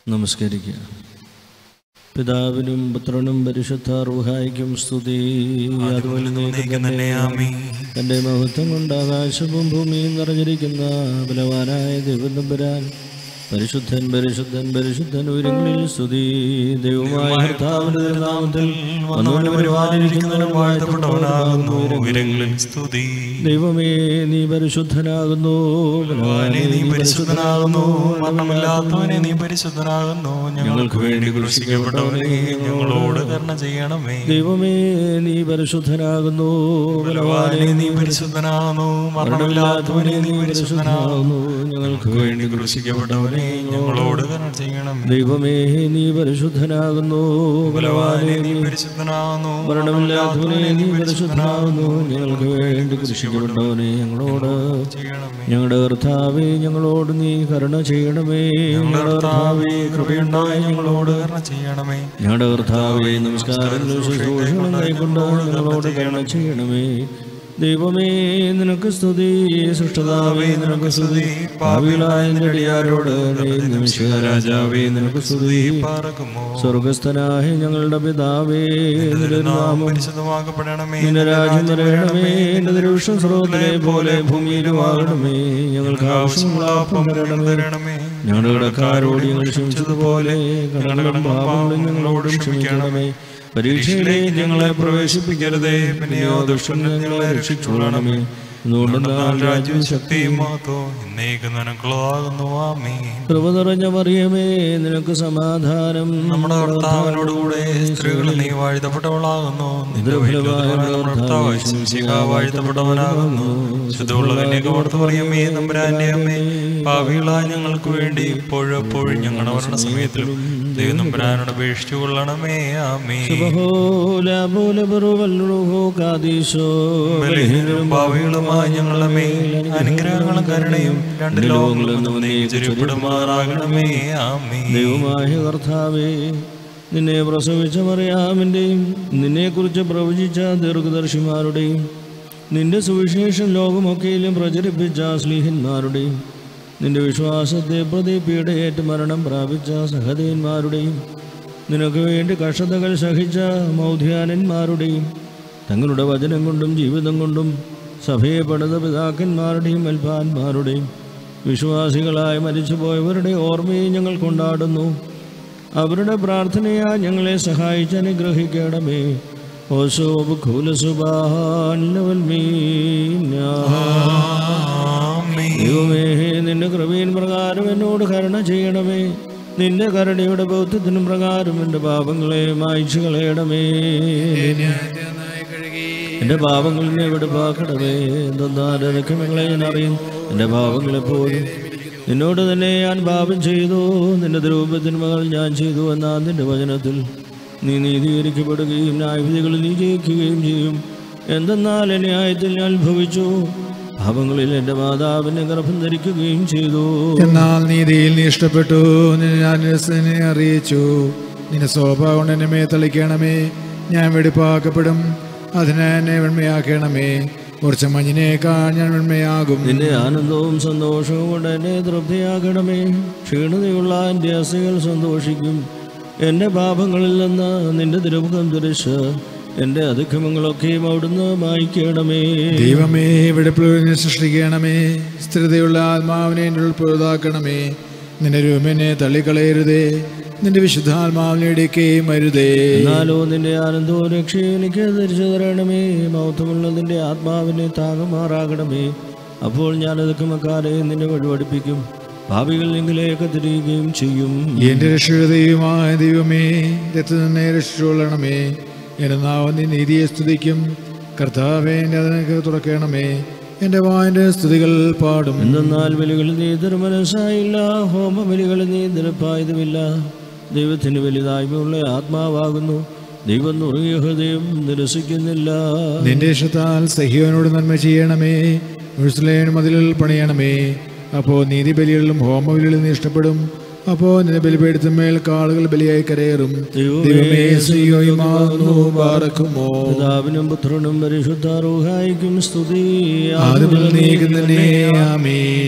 നമസ്കരിക്കുക പിതാവിനും പുത്രനും പരിശുദ്ധ റുഹായിക്കും സ്തുതി അതുപോലെ എന്നേക്കും തന്നെ ആമേൻ. തൻ്റെ മഹത്വം കൊണ്ട് ആകാശവും ഭൂമിയും നിറഞ്ഞിരിക്കുന്ന ബലവാനായ ദൈവനമ്പുരാൻ പരിശുദ്ധൻ പരിശുദ്ധൻ പരിശുദ്ധൻ ഉയരങ്ങളിൽ സ്തുതി ദൈവമായ കർത്താവിന്റെ നാമത്തിൽ വന്നവനും വരുവാനിരിക്കുന്നവനും വാഴ്ത്തപ്പെട്ടവനാകുന്നു ഉയരങ്ങളിൽ സ്തുതി ദൈവമേ നീ പരിശുദ്ധനാകുന്നു ഭഗവാനെ നീ പരിശുദ്ധനാകുന്നു മരണമില്ലാത്തവനെ നീ പരിശുദ്ധനാകുന്നു ഞങ്ങൾക്ക് വേണ്ടി കുരിശിക്കപ്പെട്ടവനെ ഞങ്ങളോട് കരുണ ചെയ്യണമേ ദൈവമേ നീ പരിശുദ്ധനാകുന്നു ഭഗവാനെ നീ പരിശുദ്ധനാകുന്നു മരണമില്ലാത്തവനെ നീ പരിശുദ്ധനാകുന്നു ഞങ്ങൾക്ക് വേണ്ടി കുരിശിക്കപ്പെട്ടവനെ ഞങ്ങളോട് കരുണ ചെയ്യണമേ ദൈവമേ നീ പരിശുദ്ധനാകുന്നു ഭഗവാനെ നീ പരിശുദ്ധനാകുന്നു മരണമില്ലാത്തവനെ നീ പരിശുദ്ധനാകുന്നു ഞങ്ങൾക്ക് വേണ്ടി കൃഷിക്കപ്പെട്ടവനെ ഞങ്ങളോട് ചെയ്യണമേ ഞങ്ങളുടെ കർത്താവേ ഞങ്ങളോട് നീ കരുണ ചെയ്യണമേ ഞങ്ങളുടെ കർത്താവേ കൃപയുണ്ടായി ഞങ്ങളോട് കരുണ ചെയ്യണമേ ഞങ്ങളുടെ കർത്താവേ നമസ്കാരങ്ങളും ശുശ്രൂഷകളും കൈക്കൊണ്ട് ഞങ്ങളോട് കരുണ ചെയ്യണമേ ദൈവമേ നിനക്ക് സ്തുതി സൃഷ്ടതാവേ നിനക്ക് സ്തുതി ഭാവികളായ എൻ്റെ അടിയാരോട് നിമിഷരാജാവേ നിനക്ക് സ്തുതി പാറക്കുമോ സ്വർഗസ്ഥനായ ഞങ്ങളുടെ പിതാവേ നിന്റെ നാം നാമം പരിശുദ്ധമാക്കപ്പെടണമേ നിന്റെ രാജ്യം വരയണമേ എന്റെ ദരുഷം സ്രോതനെ പോലെ ഭൂമിയിലും ആകണമേ ഞങ്ങൾക്ക് ആവശ്യമുള്ള അപ്പം തരണമേ തരണമേ ഞങ്ങളുടെ കടക്കാരോട് ഞങ്ങൾ ക്ഷമിച്ചതുപോലെ കടകളും പാപങ്ങളും ഞങ്ങളോടും ക്ഷമിക്കണമേ പരീക്ഷയിലേക്ക് ഞങ്ങളെ പ്രവേശിപ്പിക്കരുതേ പിന്നെയോ ദുഷ്ടൻ ഞങ്ങളെ രക്ഷിച്ചുകൊള്ളണമേ എന്തുകൊണ്ടെന്നാൽ രാജ്യവും രാജ്യവും ശക്തിയും ശക്തിയും മാത്തോ എന്നേക്ക് നിനക്കുള്ളതാകുന്നു ആമേ കൃപ നിറഞ്ഞ മറിയമേ നിനക്ക് സമാധാനം നമ്മുടെ കർത്താവിനോടുകൂടെ സ്ത്രീകളിൽ നീ വാഴ്ത്തപ്പെട്ടവളാകുന്നു നിന്റെ വയറ്റിൽ നമ്മുടെ കർത്താവ് ശംസിക വാഴ്ത്തപ്പെട്ടവനാകുന്നു ശുദ്ധമുള്ള കന്യക ഓർത്ത് പറയുമേ നമ്പുരാന്റെ അമ്മേ ഭാവികളായ ഞങ്ങൾക്ക് വേണ്ടി ഇപ്പോഴും എപ്പോഴും ഞങ്ങളുടെ മരണ സമയത്തിലും ദൈവം നമ്പുരാനോട് അപേക്ഷിച്ചു കൊള്ളണമേ ആമേ ബഹോല പോലെ ബറുവല്ലുഹോ കാദീശോ ബലഹീനരും ഭാവികളുമായ ഞങ്ങളുടെ മേൽ അനുഗ്രഹങ്ങളും കരുണയും രണ്ട് ലോകങ്ങളിൽ നിന്നും നീ ചെരുപ്പെടുമാറാകണമേ ആമേ ദൈവമായ കർത്താവേ നിന്നെ പ്രസവിച്ച മറിയാമിൻ്റെയും നിന്നെക്കുറിച്ച് പ്രവചിച്ച ദീർഘദർശിമാരുടെയും നിന്റെ സുവിശേഷം ലോകമൊക്കെയിലും പ്രചരിപ്പിച്ച സ്ലീഹന്മാരുടെയും നിന്റെ വിശ്വാസത്തെ പ്രതി പീഡയേറ്റ് മരണം പ്രാപിച്ച സഹദേന്മാരുടെയും നിനക്ക് വേണ്ടി കഷ്ടതകൾ സഹിച്ച മൗധ്യാനന്മാരുടെയും തങ്ങളുടെ വചനം കൊണ്ടും ജീവിതം കൊണ്ടും സഭയെ പണിത പിതാക്കന്മാരുടെയും അൽഫാന്മാരുടെയും വിശ്വാസികളായി മരിച്ചുപോയവരുടെ ഓർമ്മയെ ഞങ്ങൾ കൊണ്ടാടുന്നു അവരുടെ പ്രാർത്ഥനയാ ഞങ്ങളെ സഹായിച്ച് അനുഗ്രഹിക്കണമേ ഓശോബ് ആമേ ദൈവമേ നിന്റെ കൃപയിൻ പ്രകാരം എന്നോട് കരുണ ചെയ്യണമേ നിന്റെ കരുണയുടെ ബൗദ്ധത്തിനും പ്രകാരം എൻ്റെ പാപങ്ങളെ മായ്ച്ചു കളയണമേ എൻ്റെ പാപങ്ങളിൽ നിന്ന് എവിടെ പാക്കണമേ എന്തെന്നാൽ എനിക്ക് നിങ്ങളെ ഞാൻ അറിയും എൻ്റെ പാപങ്ങളെപ്പോഴും നിന്നോട് തന്നെ ഞാൻ പാപം ചെയ്തു നിന്റെ രൂപത്തിന് മകൾ ഞാൻ ചെയ്തു എന്നാ നിന്റെ വചനത്തിൽ നീ നീതീകരിക്കപ്പെടുകയും ന്യായവിധികളിൽ നീ ജയിക്കുകയും ചെയ്യും എന്തെന്നാൽ ന്യായത്തിൽ ഞാൻ ഭവിച്ചു പാപങ്ങളിൽ എൻ്റെ മാതാവിനെ ഗർഭം ധരിക്കുകയും ചെയ്തു എന്നാൽ നീതിയിൽ നീ ഇഷ്ടപ്പെട്ടു നിന്നെ ഞാൻ നിന്നെ അറിയിച്ചു നിന്റെ സ്വഭാവം കൊണ്ട് എന്നെ മേ തളിക്കണമേ ഞാൻ വെടിപ്പാക്കപ്പെടും അതിനെ എന്നെ വെണ്മയാക്കണമേ കുറച്ച് മഞ്ഞിനേക്കാൾ ഞാൻ വെണ്മയാകും നിന്റെ ആനന്ദവും സന്തോഷവും കൊണ്ട് എന്നെ തൃപ്തിയാക്കണമേ ക്ഷീണതയുള്ള എൻ്റെ അസ്ഥികൾ സന്തോഷിക്കും എൻ്റെ പാപങ്ങളിൽ നിന്ന് നിന്റെ തിരുമുഖം തിരിച്ച് എൻ്റെ അതിക്രമങ്ങളൊക്കെയും അവിടുന്ന് മായ്ക്കണമേ ദൈവമേ വെടിപ്പിനെ സൃഷ്ടിക്കണമേ സ്ഥിരതയുള്ള ആത്മാവിനെ എൻ്റെ ഉൾപ്പെടുതാക്കണമേ നിന്റെ രൂപനെ തള്ളിക്കളയരുതേ നിന്റെ വിശുദ്ധാത്മാവിനെ ഇടിക്കുകയും അരുതേ എന്നാലോ നിന്റെ ആനന്ദവും രക്ഷയും എനിക്ക് തിരിച്ചു തരണമേ മൗത്തമുള്ള നിന്റെ ആത്മാവിനെ താങ്ങുമാറാകണമേ അപ്പോൾ ഞാൻ അതിക്രമക്കാരെ നിന്നെ വഴിപഠിപ്പിക്കും ഭാവികൾ നിങ്ങളിലേക്ക് തിരികുകയും ചെയ്യും എന്റെ രക്ഷകതയുമായ ദൈവമേ രക്ത നിന്നെ രക്ഷിച്ചുകൊള്ളണമേ എന്റെ നാവ് നീ നീതിയെ സ്തുതിക്കും കർത്താവേ എൻ്റെ അതിനൊക്കെ തുറക്കണമേ എൻ്റെ വായൻ്റെ സ്തുതികൾ പാടും എന്തെന്നാൽ ബലികളിൽ നീ തിരുമനസ്സായില്ല ഹോമബലികളിൽ നീ നിരപ്പായതുമില്ല ദൈവത്തിന് വലുതായ്മയുള്ള ആത്മാവാകുന്നു ദൈവം നുറുങ്ങിയ ഹൃദയം നിരസിക്കുന്നില്ല നിന്റെ ഇഷ്ടത്താൽ സഹിയോനോട് നന്മ ചെയ്യണമേ ഉഴ്സലേൻ മതിലുകൾ പണിയണമേ അപ്പോൾ നീതിബലികളിലും ഹോമബലികളിലും നീ ഇഷ്ടപ്പെടും അപ്പോ നിന്റെ ബലിപീഠത്തിന്മേൽ കാളുകൾ ബലിയായി കരയേറും ദൈവമേ ശ്രീയോയുമാകുന്നു പാറക്കുമോ പിതാവിനും പുത്രനും പരിശുദ്ധ റൂഹായിക്കും സ്തുതി ആദ്യം നീക്കുന്നേ ആമീൻ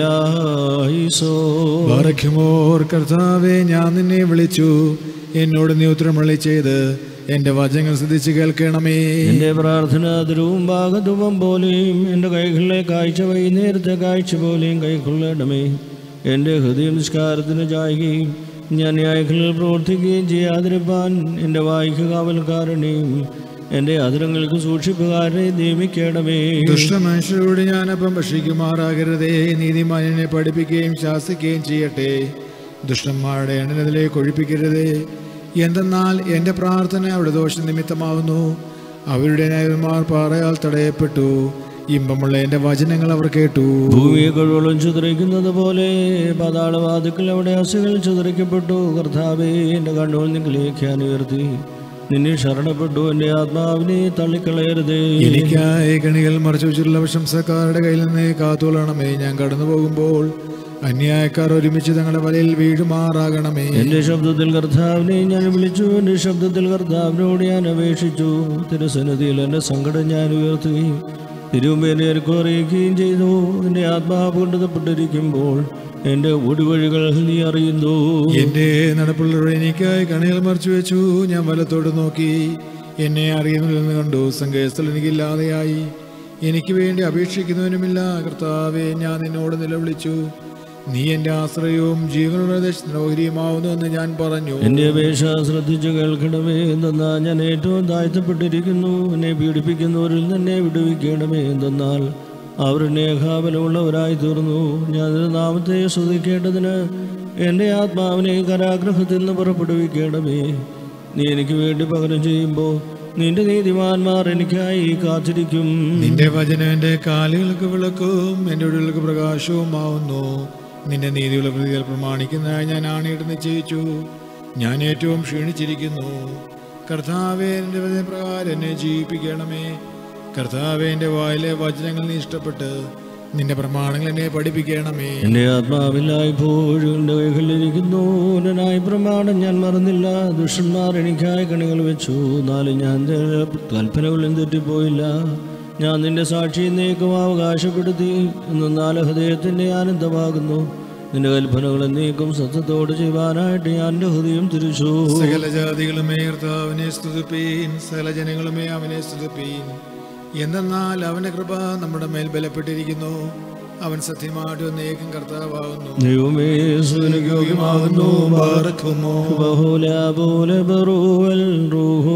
പ്രിയലായിസോ പാറയ്ക്കുമോർ കർത്താവെ ഞാൻ നിന്നെ വിളിച്ചു എന്നോട് നീ ഉത്തരമള്ളി ചെയ്ത് എന്റെ വചനങ്ങൾ ശ്രദ്ധിച്ച് കേൾക്കണമേ എന്റെ പ്രാർത്ഥന ധ്രുവും ഭാഗധുവം പോലെയും എൻ്റെ കൈകളിലെ കാഴ്ച വൈകുന്നേരത്തെ കാഴ്ച പോലെയും കൈക്കൊള്ളണമേ എൻ്റെ ഹൃദയം നിസ്കാരത്തിന് ചായുകയും ഞാൻ ന്യായങ്ങളിൽ പ്രവർത്തിക്കുകയും ചെയ്യാതിരിപ്പാൻ എൻ്റെ വായിക്ക് കാവൽക്കാരനെയും എൻ്റെ അതിരങ്ങൾക്ക് സൂക്ഷിപ്പുകാരനെ നിയമിക്കണമേ ദുഷ്ടമനുഷ്യരോട് ഞാനപ്പം ഭക്ഷിക്കുമാറാകരുതേ നീതിമാനെ പഠിപ്പിക്കുകയും ശാസിക്കുകയും ചെയ്യട്ടെ ദുഷ്ടന്മാരുടെ എണ്ണനത്തിലേക്ക് ഒഴിപ്പിക്കരുതേ എന്തെന്നാൽ എൻ്റെ പ്രാർത്ഥന അവിടെ ദോഷനിമിത്തമാവുന്നു അവരുടെ ന്യായന്മാർ പാറയാൽ തടയപ്പെട്ടു ഇമ്പമുള്ള എൻ്റെ വചനങ്ങൾ അവർ കേട്ടു ഭൂമിയെ കഴിവോളം ചിതറിക്കുന്നത് പോലെ പാതാളവാതുക്കൾ അവിടെ അസുകൾ ചിതറിക്കപ്പെട്ടു കർത്താവേ എൻ്റെ കണ്ണുകൾ നിങ്ങളിലേക്ക് ഞാൻ ഉയർത്തി നിന്നെ ശരണപ്പെട്ടു എൻ്റെ ആത്മാവിനെ തള്ളിക്കളയരുതേ എനിക്കായി കണികൾ മറച്ചു വെച്ചിട്ടുള്ള പ്രശംസക്കാരുടെ കയ്യിൽ നിന്ന് കാത്തുകൊള്ളണമേ ഞാൻ കടന്നു പോകുമ്പോൾ അന്യായക്കാർ ഒരുമിച്ച് തങ്ങളുടെ വലയിൽ വീഴുമാറാകണമേ എന്റെ ശബ്ദത്തിൽ കർത്താവിനെ ഞാൻ വിളിച്ചു എന്റെ ശബ്ദത്തിൽ കർത്താവിനോട് ഞാൻ അപേക്ഷിച്ചു തിരുസന്നിധിയിൽ എന്റെ സങ്കടം ഞാൻ ഉയർത്തുകയും തിരുമ്പേനെ എനിക്ക് അറിയിക്കുകയും ചെയ്തു എന്റെ ആത്മാവ് കൊണ്ടപ്പെട്ടിരിക്കുമ്പോൾ എന്റെ ഒടിവഴികൾ നീ അറിയുന്നു എന്റെ നടപ്പുള്ളവരെ എനിക്കായി കണികൾ മറച്ചു വെച്ചു ഞാൻ വലത്തോട് നോക്കി എന്നെ അറിയുന്നില്ലെന്ന് കണ്ടു സംഘസ്ഥൽ എനിക്കില്ലാതെയായി എനിക്ക് വേണ്ടി അപേക്ഷിക്കുന്നവനുമില്ല കർത്താവെ ഞാൻ നിന്നോട് നിലവിളിച്ചു നീ എന്റെ ആശ്രയവും ജീവനുള്ള ദേശത്തിനോഹരിയുമാവുന്നു എന്ന് ഞാൻ പറഞ്ഞു എന്റെ അപേക്ഷ ശ്രദ്ധിച്ചു കേൾക്കണമേ എന്തെന്നാ ഞാൻ ഏറ്റവും താഴ്ത്തപ്പെട്ടിരിക്കുന്നു എന്നെ പീഡിപ്പിക്കുന്നവരിൽ തന്നെ വിടുവിക്കണമേ എന്തെന്നാൽ അവർ നേഹാബലമുള്ളവരായി തീർന്നു ഞാൻ നിന്റെ നാമത്തെ സ്തുതിക്കേണ്ടതിന് എൻ്റെ ആത്മാവിനെ കരാഗ്രഹത്തിൽ നിന്ന് പുറപ്പെടുവിക്കണമേ നീ എനിക്ക് വേണ്ടി പകരം ചെയ്യുമ്പോൾ നിന്റെ നീതിമാന്മാർ എനിക്കായി കാത്തിരിക്കും നിന്റെ വചനം എന്റെ കാലുകൾക്ക് വിളക്കും എന്റെ ഉള്ളിലേക്ക് പ്രകാശവുമാവുന്നു നിന്റെ നീതിയുള്ള പ്രതികൾ പ്രമാണിക്കുന്നതായി ഞാൻ ആണയിട്ട് നിശ്ചയിച്ചു ഞാൻ ഏറ്റവും ക്ഷീണിച്ചിരിക്കുന്നു കർത്താവെ എന്റെ വചനപ്രകാരം എന്നെ ജീവിപ്പിക്കണമേ കർത്താവെ എന്റെ വായിലെ വചനങ്ങൾ നീ ഇഷ്ടപ്പെട്ട് നിന്റെ പ്രമാണങ്ങൾ എന്നെ പഠിപ്പിക്കണമേ എന്റെ ആത്മാവില്ലായ്പോഴും എൻ്റെ കൈകളിലിരിക്കുന്നു നായ പ്രമാണം ഞാൻ മറന്നില്ല ദുഷ്ടന്മാർ എനിക്കായി കണികൾ വെച്ചു എന്നാലും ഞാൻ നിന്റെ കൽപ്പനകളിൽ തെറ്റിപ്പോയില്ല ഞാൻ നിന്റെ സാക്ഷി നീക്കം അവകാശപ്പെടുത്തി എന്നാൽ ഹൃദയത്തിന്റെ ആനന്ദമാകുന്നു നിന്റെ കൽപ്പനകൾ നീക്കം സത്യത്തോട് ചെയ്യുവാനായിട്ട് ഞാൻ എൻ്റെ ഹൃദയം തിരിച്ചു സകല ജാതികളുമേ കർത്താവിനെ സ്തുതിപ്പീൻ സകല ജനങ്ങളുമേ അവനെ സ്തുതിപ്പീൻ എന്തെന്നാൽ അവന്റെ കൃപ നമ്മുടെ മേൽ ബലപ്പെട്ടിരിക്കുന്നു അവൻ സത്യമായിട്ട് ഒന്നേക്കും കർത്താവാകുന്നു ദൈവമേ സുനിയോഗ്യമാകുന്നു ബാറക്കുമോ ബഹുല പോലെ ബറുവൽ റൂഹോ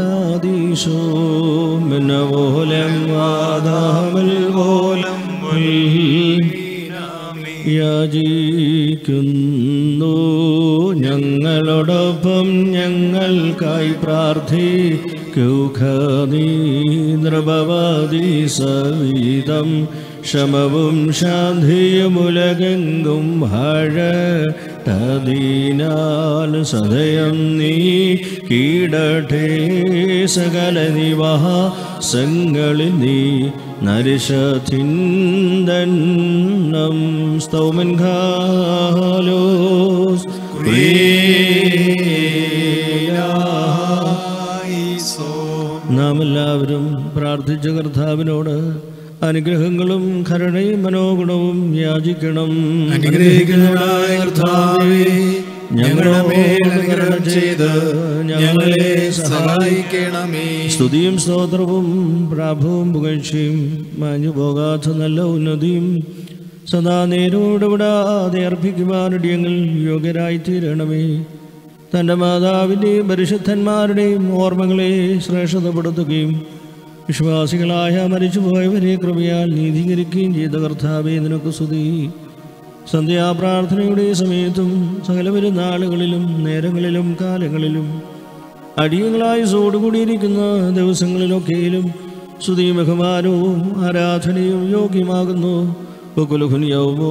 കാദീശോ മിന്ന പോലം ആദാമൽ പോലം യാചിക്കുന്നു ഞങ്ങളോടൊപ്പം ഞങ്ങൾക്കായി പ്രാർത്ഥിക്കൗഖനീ നൃപവാദി സവിധം ശമവും ശാന്തിയുമുലകെങ്കും ഹഴതീനാൽ സദയം നീ കീടട്ടെ സകല നിവാസങ്ങളിൽ നീ നരിഷത്തിന്ദന്നം സ്തൗമൻ ഖാലോസ് നാം എല്ലാവരും പ്രാർത്ഥിച്ച കർത്താവിനോട് അനുഗ്രഹങ്ങളും കരുണയും മനോഗുണവും യാചിക്കണം അനുഗ്രഹിക്കുന്നവനായ കർത്താവേ ഞങ്ങളുടെ മേൽ അനുഗ്രഹം ചെയ്ത് ഞങ്ങളെ സഹായിക്കണമേ സ്തുതിയും സ്തോത്രവും പ്രാഭവും പുകഴ്ചയും മാഞ്ഞു പോകാത്ത നല്ല ഉന്നതിയും സദാ നേരോട് വിടാതെ അർപ്പിക്കുവാനിടയങ്ങൾ യോഗ്യരായി തീരണമേ തൻ്റെ മാതാവിൻ്റെയും പരിശുദ്ധന്മാരുടെയും ഓർമ്മകളെ ശ്രേഷ്ഠതപ്പെടുത്തുകയും വിശ്വാസികളായ മരിച്ചുപോയവരെ കൃപയാൽ നീതീകരിക്കുകയും ചെയ്ത കർത്താവെ നിനക്ക് സ്തുതി സന്ധ്യാപ്രാർത്ഥനയുടെ സമയത്തും സകല പെരുന്നാളുകളിലും നേരങ്ങളിലും കാലങ്ങളിലും അടിയങ്ങളായി സോടുകൂടിയിരിക്കുന്ന ദിവസങ്ങളിലൊക്കെയിലും സ്തുതിയും ബഹുമാനവും ആരാധനയും യോഗ്യമാകുന്നു ബകുലുഹുനിയൗമോ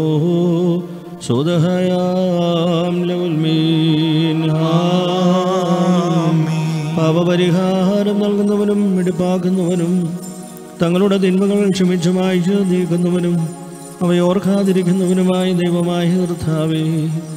സ്വതഹയാം ലവുൽമീൻ പാപപരിഹാരം നൽകുന്നവനും വെടിപ്പാക്കുന്നവനും തങ്ങളുടെ തിന്മകൾ ക്ഷമിച്ചു മായ്ച്ചു നീക്കുന്നവനും അവയോർക്കാതിരിക്കുന്നവനുമായ ദൈവമായ കർത്താവേ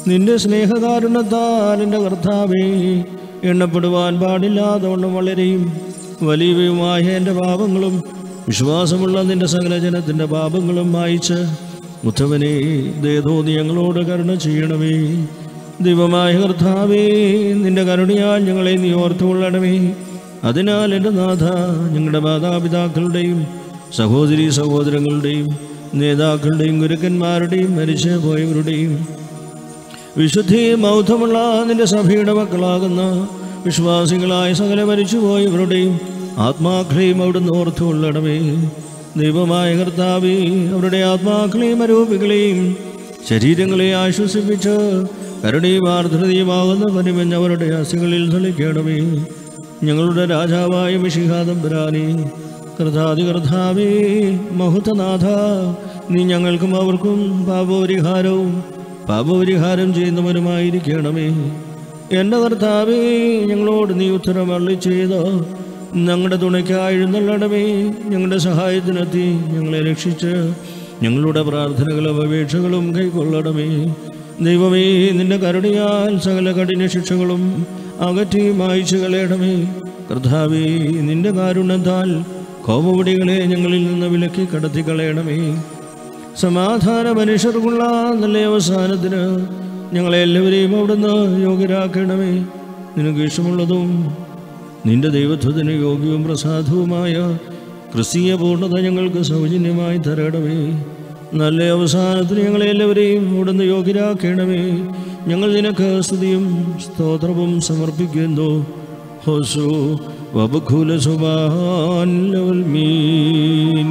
നിന്റെ സ്നേഹകാരുണ്യത്താൽ എൻ്റെ കർത്താവേ എണ്ണപ്പെടുവാൻ പാടില്ലാത്തവണ്ണം വളരെയും വലിയവയുമായ എൻ്റെ പാപങ്ങളും വിശ്വാസമുള്ള നിന്റെ സകല ജനത്തിൻ്റെ പാപങ്ങളും മായിച്ച് മുത്തവനെ ദേതോതി ഞങ്ങളോട് കരുണ ചെയ്യണമേ ദൈവമായ കർത്താവേ നിന്റെ കരുണയാൽ ഞങ്ങളെ നീ ഓർത്തുകൊള്ളണമേ അതിനാൽ എൻ്റെ നാഥ ഞങ്ങളുടെ മാതാപിതാക്കളുടെയും സഹോദരി സഹോദരങ്ങളുടെയും നേതാക്കളുടെയും ഗുരുക്കന്മാരുടെയും മരിച്ചു പോയവരുടെയും വിശുദ്ധിയും ബൗദ്ധമുള്ള നിന്റെ സഭയുടെ മക്കളാകുന്ന വിശ്വാസികളായ സകല മരിച്ചുപോയവരുടെയും ആത്മാക്കളെയും അവിടുന്ന് ഓർത്തുകൊള്ളണമേ ദൈവമായ കർത്താവേ അവരുടെ ആത്മാക്കളെയും അരൂപികളെയും ശരീരങ്ങളെ ആശ്വസിപ്പിച്ച് കരുണയും ആർദ്രതയുമാകുന്ന പരിമഞ്ഞവരുടെ അസ്ഥികളിൽ തെളിക്കണമേ ഞങ്ങളുടെ രാജാവായ മിഷിഹാദംബരാനെ കർത്താതി കർത്താവേ മഹുത്തനാഥ നീ ഞങ്ങൾക്കും അവർക്കും പാപപരിഹാരവും പാപപരിഹാരം ചെയ്യുന്നവരുമായിരിക്കണമേ എൻ്റെ കർത്താവേ ഞങ്ങളോട് നീ ഉത്തരം അള്ളി ചെയ്ത് ഞങ്ങളുടെ തുണയ്ക്കായിരുന്നല്ലടമേ ഞങ്ങളുടെ സഹായത്തിനെത്തി ഞങ്ങളെ രക്ഷിച്ച് ഞങ്ങളുടെ പ്രാർത്ഥനകളും അപേക്ഷകളും കൈക്കൊള്ളണമേ ദൈവമേ നിന്റെ കരുണയാൽ സകല കഠിന ശിക്ഷകളും അകറ്റി മായ്ച്ചു കളയണമേ കർത്താവേ നിന്റെ കാരുണ്യത്താൽ കോപപടികളെ ഞങ്ങളിൽ നിന്ന് വിലക്കി കടത്തി കളയണമേ സമാധാന മനുഷ്യർക്കുള്ള നല്ല അവസാനത്തിന് ഞങ്ങളെ എല്ലാവരെയും അവിടുന്ന് യോഗ്യരാക്കണമേ നിനക്ക് ഇഷ്ടമുള്ളതും നിന്റെ ദൈവത്വത്തിന് യോഗ്യവും പ്രസാദവുമായ ക്രിസ്തീയ പൂർണ്ണത ഞങ്ങൾക്ക് സൗജന്യമായി തരണമേ നല്ല അവസാനത്തിന് ഞങ്ങളെ എല്ലാവരെയും അവിടുന്ന് യോഗ്യരാക്കണമേ ഞങ്ങൾ നിനക്ക് സ്തുതിയും സ്തോത്രവും സമർപ്പിക്കുന്നു ഹോസു വബുഖുല സുബാൻ മീൻ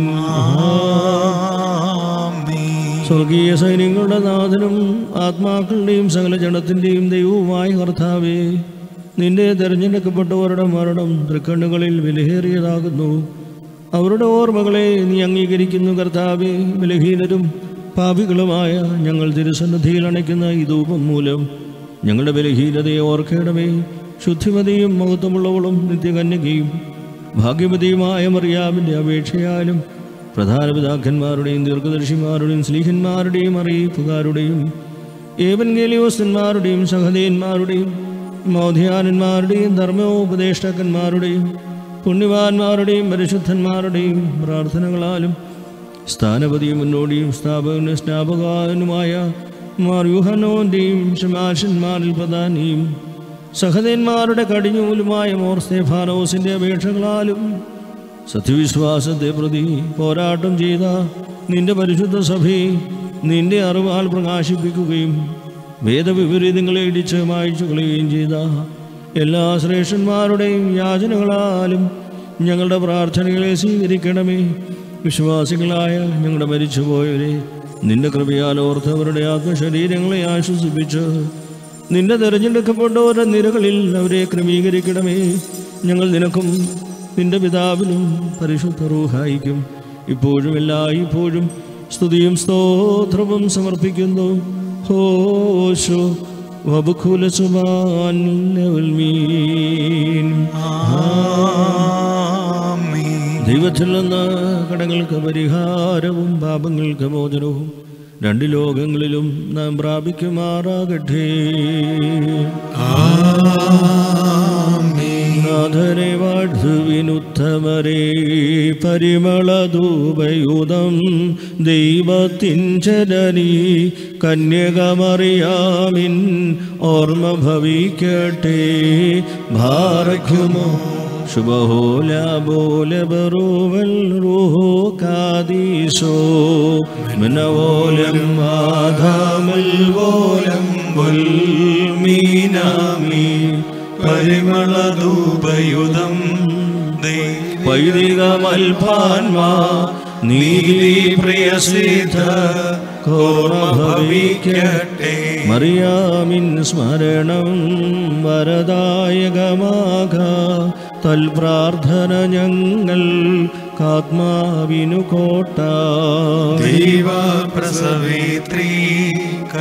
സ്വർഗീയ സൈന്യങ്ങളുടെ നാഥനും ആത്മാക്കളുടെയും സകല ജനത്തിൻ്റെയും ദൈവവുമായ കർത്താവേ നിന്റെ തിരഞ്ഞെടുക്കപ്പെട്ടവരുടെ മരണം തൃക്കണ്ണുകളിൽ വിലയേറിയതാകുന്നു അവരുടെ ഓർമ്മകളെ നീ അംഗീകരിക്കുന്നു കർത്താവേ ബലഹീനരും പാപികളുമായ ഞങ്ങൾ തിരുസന്നിധിയിൽ അണയ്ക്കുന്ന ഈ ധൂപം മൂലം ഞങ്ങളുടെ ബലഹീനതയെ ഓർക്കണമേ ശുദ്ധിമതിയും മഹത്വമുള്ളവളും നിത്യകന്യകയും ഭാഗ്യമതിയുമായ മറിയാമിൻ്റെ അപേക്ഷയാലും പ്രധാന പിതാക്കന്മാരുടെയും ദീർഘദർശിമാരുടെയും സ്ലീഹന്മാരുടെയും അറിയിപ്പുകാരുടെയും ഏവൻഗേലിയോസ്തന്മാരുടെയും സഹദേന്മാരുടെയും മൗധ്യാനന്മാരുടെയും ധർമ്മോപദേഷ്ടാക്കന്മാരുടെയും പുണ്യവാന്മാരുടെയും പരിശുദ്ധന്മാരുടെയും പ്രാർത്ഥനകളാലും സ്ഥാനപതിയും മുന്നോടിയും സ്ഥാപകനും സ്നാപകാനുമായ മാർയുഹനോന്റെയും ശമാശന്മാരിൽ പ്രധാനിയും സഹദേന്മാരുടെ കടിഞ്ഞൂലുമായ മോർ സ്തേഫാനോസിന്റെ അപേക്ഷകളാലും സത്യവിശ്വാസത്തെ പ്രതി പോരാട്ടം ചെയ്ത നിന്റെ പരിശുദ്ധ സഭയെ നിന്റെ അറിവാൽ പ്രകാശിപ്പിക്കുകയും വേദവിപരീതങ്ങളെ ഇടിച്ച് മായ്ച്ചു കളയുകയും ചെയ്ത എല്ലാ ശ്രേഷ്ഠന്മാരുടെയും യാചനകളാലും ഞങ്ങളുടെ പ്രാർത്ഥനകളെ സ്വീകരിക്കണമേ വിശ്വാസികളായ ഞങ്ങളുടെ മരിച്ചുപോയവരെ നിന്റെ കൃപയാൽ ഓർത്തവരുടെ ആത്മശരീരങ്ങളെ ആശ്വസിപ്പിച്ച് നിന്റെ തിരഞ്ഞെടുക്കപ്പെട്ടവരുടെ നിരകളിൽ അവരെ ക്രമീകരിക്കണമേ ഞങ്ങൾ നിനക്കും നിന്റെ പിതാവിനും പരിശുദ്ധ റൂഹായിക്കും ഇപ്പോഴും എല്ലായ്പ്പോഴും സ്തുതിയും സ്തോത്രവും സമർപ്പിക്കുന്നു ഹോശോ വബുഖുല സുബാൻ മീൻ ദൈവത്തിൽ നിന്ന് കടങ്ങൾക്ക് പരിഹാരവും പാപങ്ങൾക്ക് മോചനവും രണ്ട് ലോകങ്ങളിലും നാം പ്രാപിക്കുമാറാകട്ടെ നാഥനെ വാഴ്ത്തുവിനുത്തമരേ പരിമളധൂപയുധം ദൈവത്തിൻ ജനനി കന്യകമറിയാമിൻ ഓർമ്മ ഭവിക്കട്ടെ ഭാരക്കുമോ ശുഭഹോല ബോല ബറൂവൽ റൂഹോ കാദീശോ മനവോലം ആധാമൽ വോലം ബുൽ മീനാമി പരിമളധൂപയുധം പൈതൃകമൽപാൻമാ നീതി പ്രിയസിദ്ധ കോർമ്മ ഭവിക്കട്ടെ മറിയാമിൻ സ്മരണം വരദായകമാക തൽപ്രാർത്ഥന ഞങ്ങൾ കാത്മാവിനു കോട്ട ദൈവ പ്രസവേത്രീ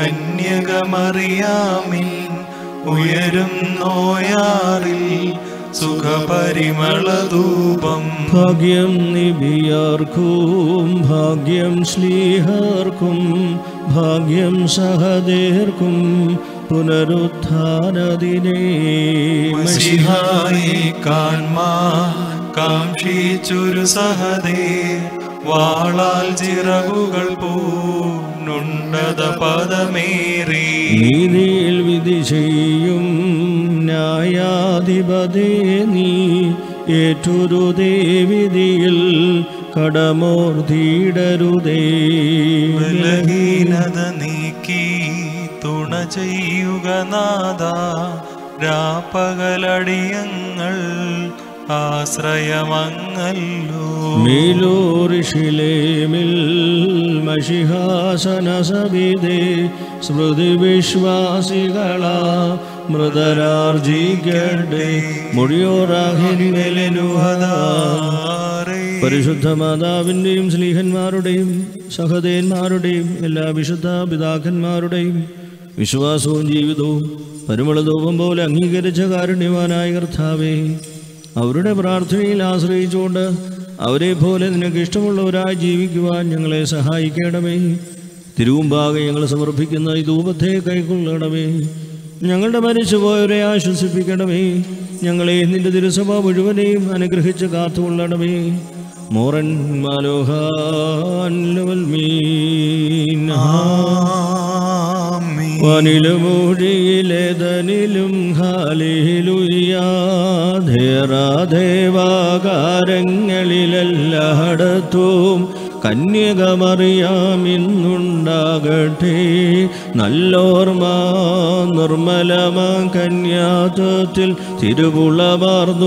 കന്യകമറിയാമിൽ ഉയരും നോയാറിൽ സുഖപരിമളധൂപം ഭാഗ്യം നിബിയർക്കും ഭാഗ്യം ശ്ലീഹർക്കും ഭാഗ്യം സഹദേർക്കും പുനരുത്ഥാനദിനേ മഷിഹായി കാൺമാൻ കാക്ഷിച്ചൊരു സഹദേ വാളാൽ ചിറകുകൾ പൂന്നുണ്ടത പദമേറി നീതിയിൽ വിധി ചെയ്യും ന്യായാധിപതേ നീ ഏറ്റൊരു ദേവിധിയിൽ കടമോർത്തിയിടരുതേ ബലഹീനത നീക്കി തുണ ചെയ്യുക നാദ രാപ്പകലടിയങ്ങൾ ആശ്രയമങ്ങല്ലോ മേലോറിഷിലേമിൽ മഷിഹാസന സവിതേ സ്മൃതി വിശ്വാസികളാ മൃതരാർജിക്കട്ടെ മുടിയോറാഹിന്മേലുഹദാ പരിശുദ്ധ മാതാവിൻ്റെയും സ്ലീഹന്മാരുടെയും സഹദേന്മാരുടെയും എല്ലാ വിശുദ്ധ പിതാക്കന്മാരുടെയും വിശ്വാസവും ജീവിതവും പരിമളധൂപം പോലെ അംഗീകരിച്ച കാരുണ്യവാനായ കർത്താവേ അവരുടെ പ്രാർത്ഥനയിൽ ആശ്രയിച്ചുകൊണ്ട് അവരെ പോലെ നിനക്ക് ഇഷ്ടമുള്ളവരായി ജീവിക്കുവാൻ ഞങ്ങളെ സഹായിക്കണമേ തിരുവുമ്പാകെ ഞങ്ങൾ സമർപ്പിക്കുന്ന ഈ ധൂപത്തെ കൈക്കൊള്ളണമേ ഞങ്ങളുടെ മരിച്ചുപോയവരെ ആശ്വസിപ്പിക്കണമേ ഞങ്ങളെ നിന്റെ തിരുസഭ മുഴുവനെയും അനുഗ്രഹിച്ച് കാത്തുകൊള്ളണമേ മോറൻ മാലോഹാൻ ലവൽമീൻ ആമീൻ. വനിലുമൂഴിയിലേതനിലും ഹാലേലുയാദേവാകാരങ്ങളിലെല്ലായിടത്തും കന്യകമറിയാമിന്നുണ്ടാകട്ടെ നല്ലോർമ്മ നിർമ്മലമ കന്യാത്വത്തിൽ തിരുവുളമാർന്നു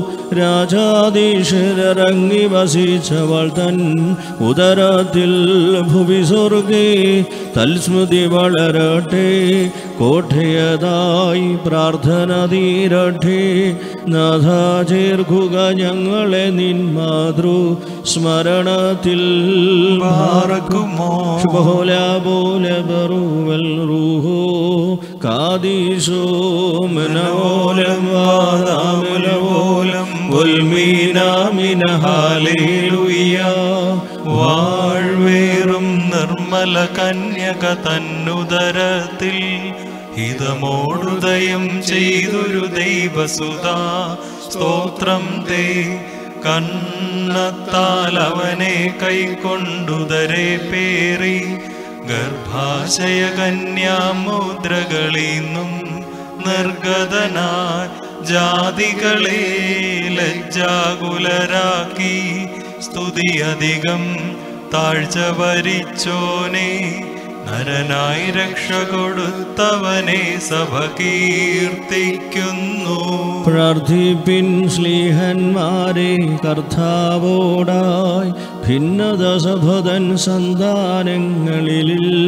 രാജാധീശരങ്ങി വസിച്ചവൾ തൻ ഉദരത്തിൽ ഭുവി സ്വർഗേ തൽസ്മൃതി വളരട്ടെ കോട്ടയതായി പ്രാർത്ഥന തീരട്ടെ നാഥ ചേർക്കുക ഞങ്ങളെ നിൻ മാതൃ സ്മരണത്തിൽ പാർക്കുമോ ശുഭോല പോലെ ബറുവൽ റൂഹോ കാദീശോ മനോലം വാദാമലവോലം ഉൽമീനാമിന ഹാലേലുയ്യ വാഴ്വേറും നിർമ്മല കന്യക തന്നുദരത്തിൽ ഹിതമോടുദയം ചെയ്തൊരു ദൈവസുതാ സ്തോത്രം തേ കണ്ണത്താൽ അവനെ കൈക്കൊണ്ടുദരെ പേറി ഗർഭാശയ കന്യാമുദ്രകളീന്നും നിർഗതനായി ജാതികളെ ലജ്ജാകുലരാക്കി സ്തുതി അധികം താഴ്ച വരിച്ചോനെ നരനായി രക്ഷ കൊടുത്തവനെ സഭ കീർത്തിക്കുന്നു പ്രാർത്ഥിപ്പിൻ ശ്ലീഹന്മാരെ കർത്താവോടായി ഭിന്നത സഭതൻ സന്താനങ്ങളിൽ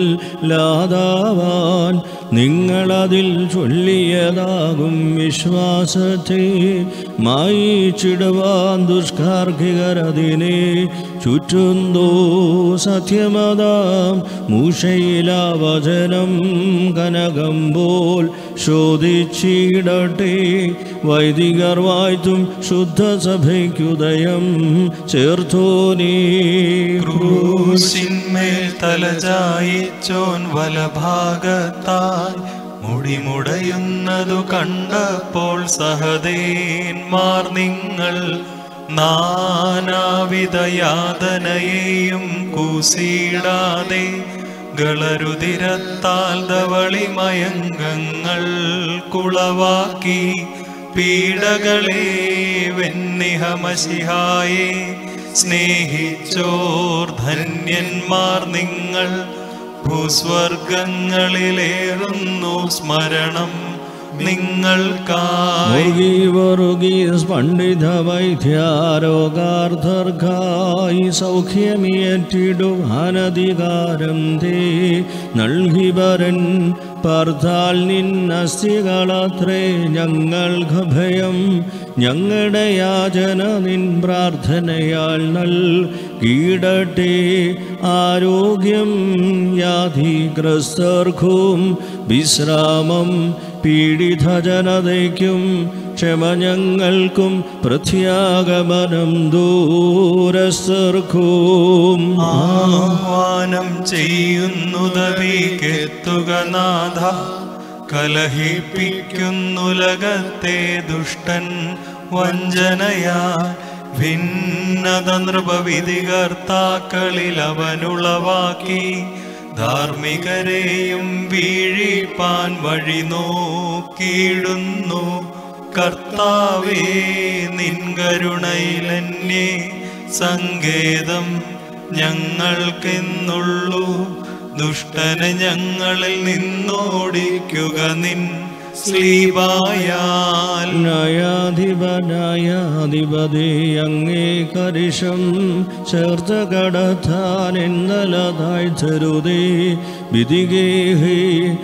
ലാതാവാൻ നിങ്ങളതിൽ ചൊല്ലിയതാകും വിശ്വാസത്തെ മായിച്ചിടുവാൻ ദുഷ്കാർഹികരതിനെ ചുറ്റുന്തോ സത്യമതാം മൂഷയിലാവചനം കനകം പോൽ ശോധിച്ചിടട്ടെ വൈദികർ വായ്ത്തും ശുദ്ധ സഭയ്ക്കുദയം ചേർത്തോനീ ക്രൂശിന്മേൽ തലചായിച്ചോൻ വലഭാഗത്തായി മുടിമുടയുന്നതു കണ്ടപ്പോൾ സഹദേന്മാർ നിങ്ങൾ നാനാവിധ യാതനയെയും കൂസിടാതെ ഗളരുതിരത്താൽ ധവളിമയങ്കങ്ങൾ കുളവാക്കി പീഡകളെ വെന്നിഹമശിഹായെ സ്നേഹിച്ചോർ ധന്യന്മാർ നിങ്ങൾ ഭൂസ്വർഗങ്ങളിലേറുന്നു സ്മരണം നിങ്ങൾക്കായി മുറുകി വറുകി പണ്ഡിത വൈദ്യാരോഗാർത്ഥർക്കായി സൗഖ്യമിയറ്റിടും അനധികാരം തേ നൽകിവരൻ പാർത്താൽ നിന്നസ്തികളത്രേ ഞങ്ങൾക്ക് ഭയം ഞങ്ങളുടെ യാചന നിൻ പ്രാർത്ഥനയാൽ നൽകിയിടട്ടെ ആരോഗ്യം വ്യാധിഗ്രസ്തർക്കും വിശ്രാമം പീഡിത ജനതയ്ക്കും ക്ഷമ ഞങ്ങൾക്കും പ്രത്യാഗമനം ദൂരസ്ഥർക്കും ആഹ്വാനം ചെയ്യുന്നുദവിക്കെത്തുക നാഥ കലഹിപ്പിക്കുന്നുലകത്തെ ദുഷ്ടൻ വഞ്ചനയാ ഭിന്നത നൃപവിധികർത്താക്കളിൽ അവനുളവാക്കി ധാർമ്മികരെയും വീഴിപ്പാൻ വഴി നോക്കിയിടുന്നു കർത്താവേ നിൻ കരുണയിലെന്നെ സങ്കേതം ഞങ്ങൾക്കെന്നുള്ളൂ ദുഷ്ടനെ ഞങ്ങളിൽ നിന്നോടിക്കുക നിൻ സ്ലീബായാൽ ന്യായാധിപനായാധിപതി അങ്ങേ കരിഷം ചേർത്ത കടത്താൻ എന്നലതായി തരുതേ വിധികേഹി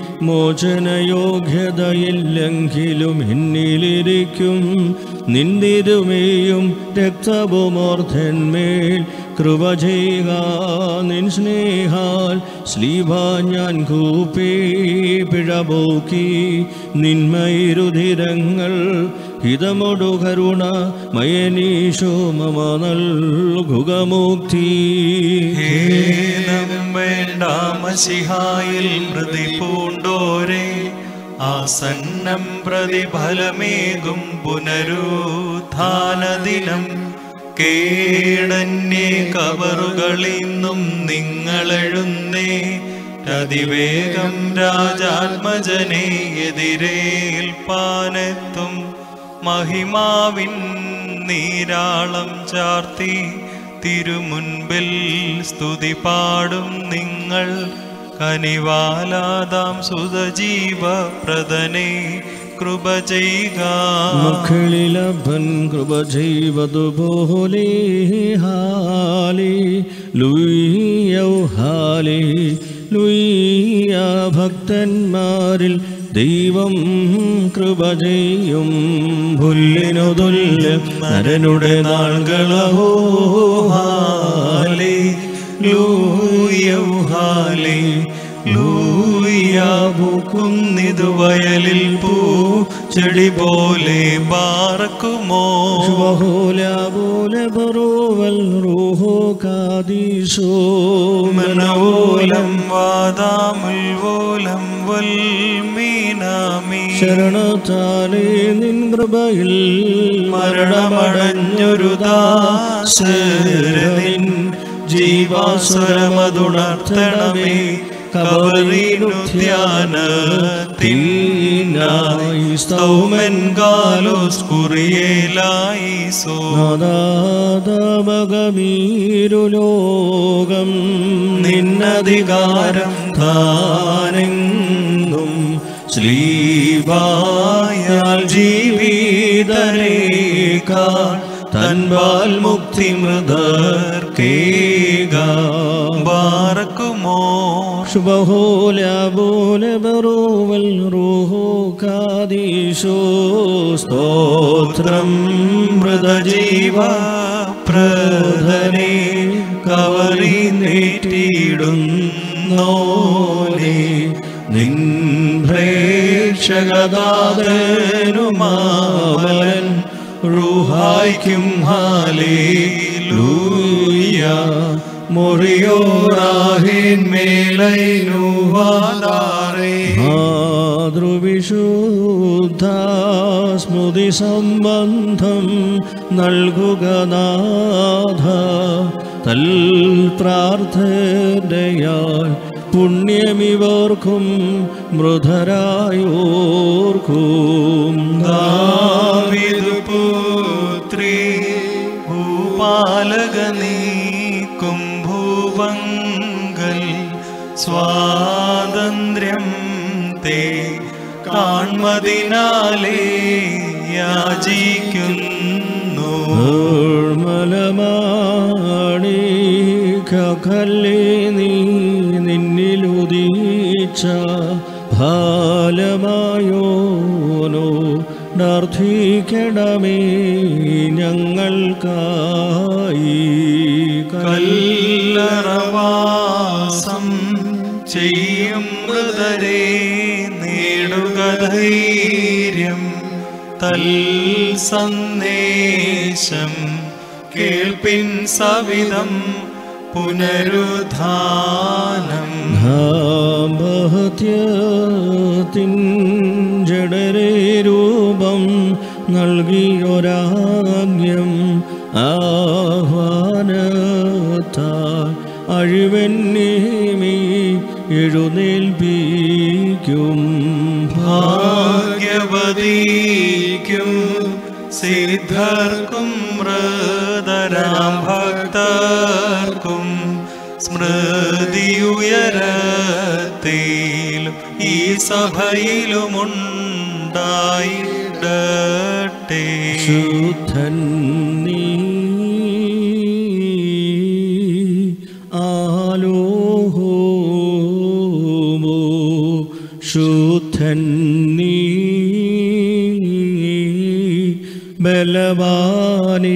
മോചനയോഗ്യതയില്ലെങ്കിലും എന്നിലിരിക്കും നിന്തിരുമേയും രക്തവുമോർദ്ധന്മേൽ കൃപ ചെയ്യുക നിൻ സ്നേഹാൽ സ്ലീബ ഞാൻ കൂപ്പി പിഴപോക്കി നിന്മയിരുധിരങ്ങൾ ഹിതമൊടു കരുണ മയനീശോ മമ നൽകുകമുക്തി ഖേദം വേണ്ട മസിഹായിൽ മൃതി പൂണ്ടോരെ ആസന്നം പ്രതിഫലമേകും പുനരുത്ഥാനദിനം കേടന്യേ കബറുകളിന്നും നിങ്ങളെഴുന്നേ അതിവേഗം രാജാത്മജനെ എതിരേൽപ്പാനെത്തും മഹിമാവിൻ നീരാളം ചാർത്തി തിരുമുൻപിൽ സ്തുതി പാടും നിങ്ങൾ കനിവാലാതാം സുതജീവ പ്രദനെ കൃപ ചെയ്യുക മക്കളിലഭൻ കൃപ ചെയ്വതുപോലെ ഹാലി ലുയ്യൗ ഹാലി ലുയ്യ ഭക്തന്മാരിൽ ദൈവം കൃപ ചെയ്യും പുല്ലിനു തുല്യം നരനുടെ നാളുകളഹോ ഹാലേ ലൂയൗ ഹാലേ ലൂയ പൂക്കുന്നിതു വയലിൽ പൂ ചെടി പോലെ പാർക്കുമോ ബഹുല പോലെ ബറോവൽ റൂഹോ കാദീശോ മനവോലം വാദാമുൽവോലം വൽമീനാമി ശരണത്താലേ നിൻ കൃപയിൽ മരണമടഞ്ഞൊരു ദാസരനിൻ ജീവാസുരമതുണർത്തണമേ കബറീനുദ്യാനത്തിനായി സ്തൗമൻ കാലോസ് കുറിയേലായി സോ നാദാതമകമീരുലോകം നിന്നധികാരം താനെങ്ങും ശ്രീവായാൽ ജീവിതരേക്കാൾ തൻപാൽ മുക്തി മൃതർക്കേക ബാറക്കുമോ ശുഭഹോല പോലെ ബറോവൽ റൂഹോ കാദീശോ സ്തോത്രം മൃതജീവ പ്രധനെ കവറി നേറ്റിയിടുന്നോനെ നിൻ പ്രേക്ഷകദാതനുമാവലൻ റുഹായ്ക്കും ഹാലേ ലൂയ മുറിയോറാഹിൻ മേലൈനുവാദാറേ മാതൃവിശുദ്ധ സ്മൃതി സംബന്ധം നൽകുക നാഥ തൽ പ്രാർത്ഥനയാൽ പുണ്യമിവർക്കും മൃതരായോർക്കും ദാവിദു പുത്രി ഭൂപാലക നീക്കും ഭൂവങ്കൽ സ്വാതന്ത്ര്യം തേ കാൺമതിനാലേ യാചിക്കുന്നു നിർമ്മലമാണി കല്ലേ നീ നിന്നിലുദീച്ച ഫലമായോനോ പ്രാർത്ഥിക്കണമേ ഞങ്ങൾക്കായി കല്ലറവാസം ചെയ്യും മൃതരെ നേടുക ധൈര്യം നൽ സന്ദേശം കേൾപ്പിൻ സവിധം പുനരുദ്ധാനം ദാമ്പത്യത്തിൻ ജഡരേ രൂപം നൽകിയൊരാജ്ഞം ആഹ്വാനത്താൽ അഴിവെന്നേമി എഴുന്നേൽപ്പിക്കും ഭാഗ്യവതിക്കും സിദ്ധർക്കും മൃതരാം ഭക്തർക്കും സ്മൃതിയുയരത്തിലും ഈ സഭയിലുമുണ്ടായിടട്ടെ ശുദ്ധൻ നീ ആലോഹോമോ ശുദ്ധൻ നീ ബലവാനീ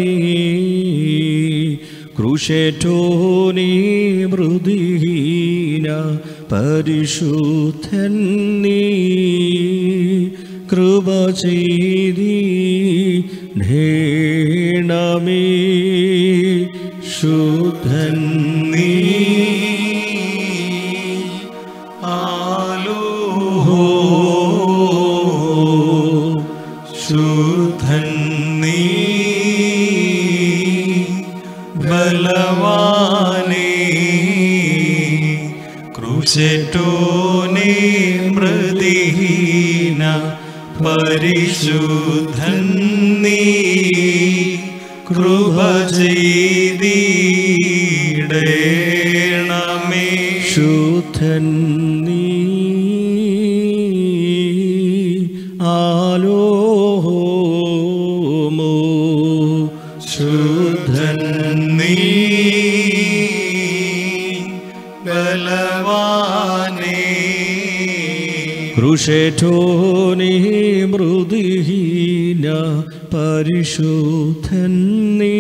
ക്രൂശേറ്റോ നീ മൃദുഹീന പരിശുദ്ധൻ നീ കൃപ ചെയ്തി ധേണമേ ശുദ്ധൻ നീ ശുദ്ധൻ നീ ബലവാനേ ക്രൂശറ്റോനേ മൃതിഹീന പരിശുദ്ധൻ നീ കൃപ ചെയ്തിടേണമേ ശുദ്ധൻ നീ ആലോമോ ശുദ്ധൻ നീ ബലവാനേ കൃഷേഠോനി മൃദുഹീന പരിശുദ്ധൻ നീ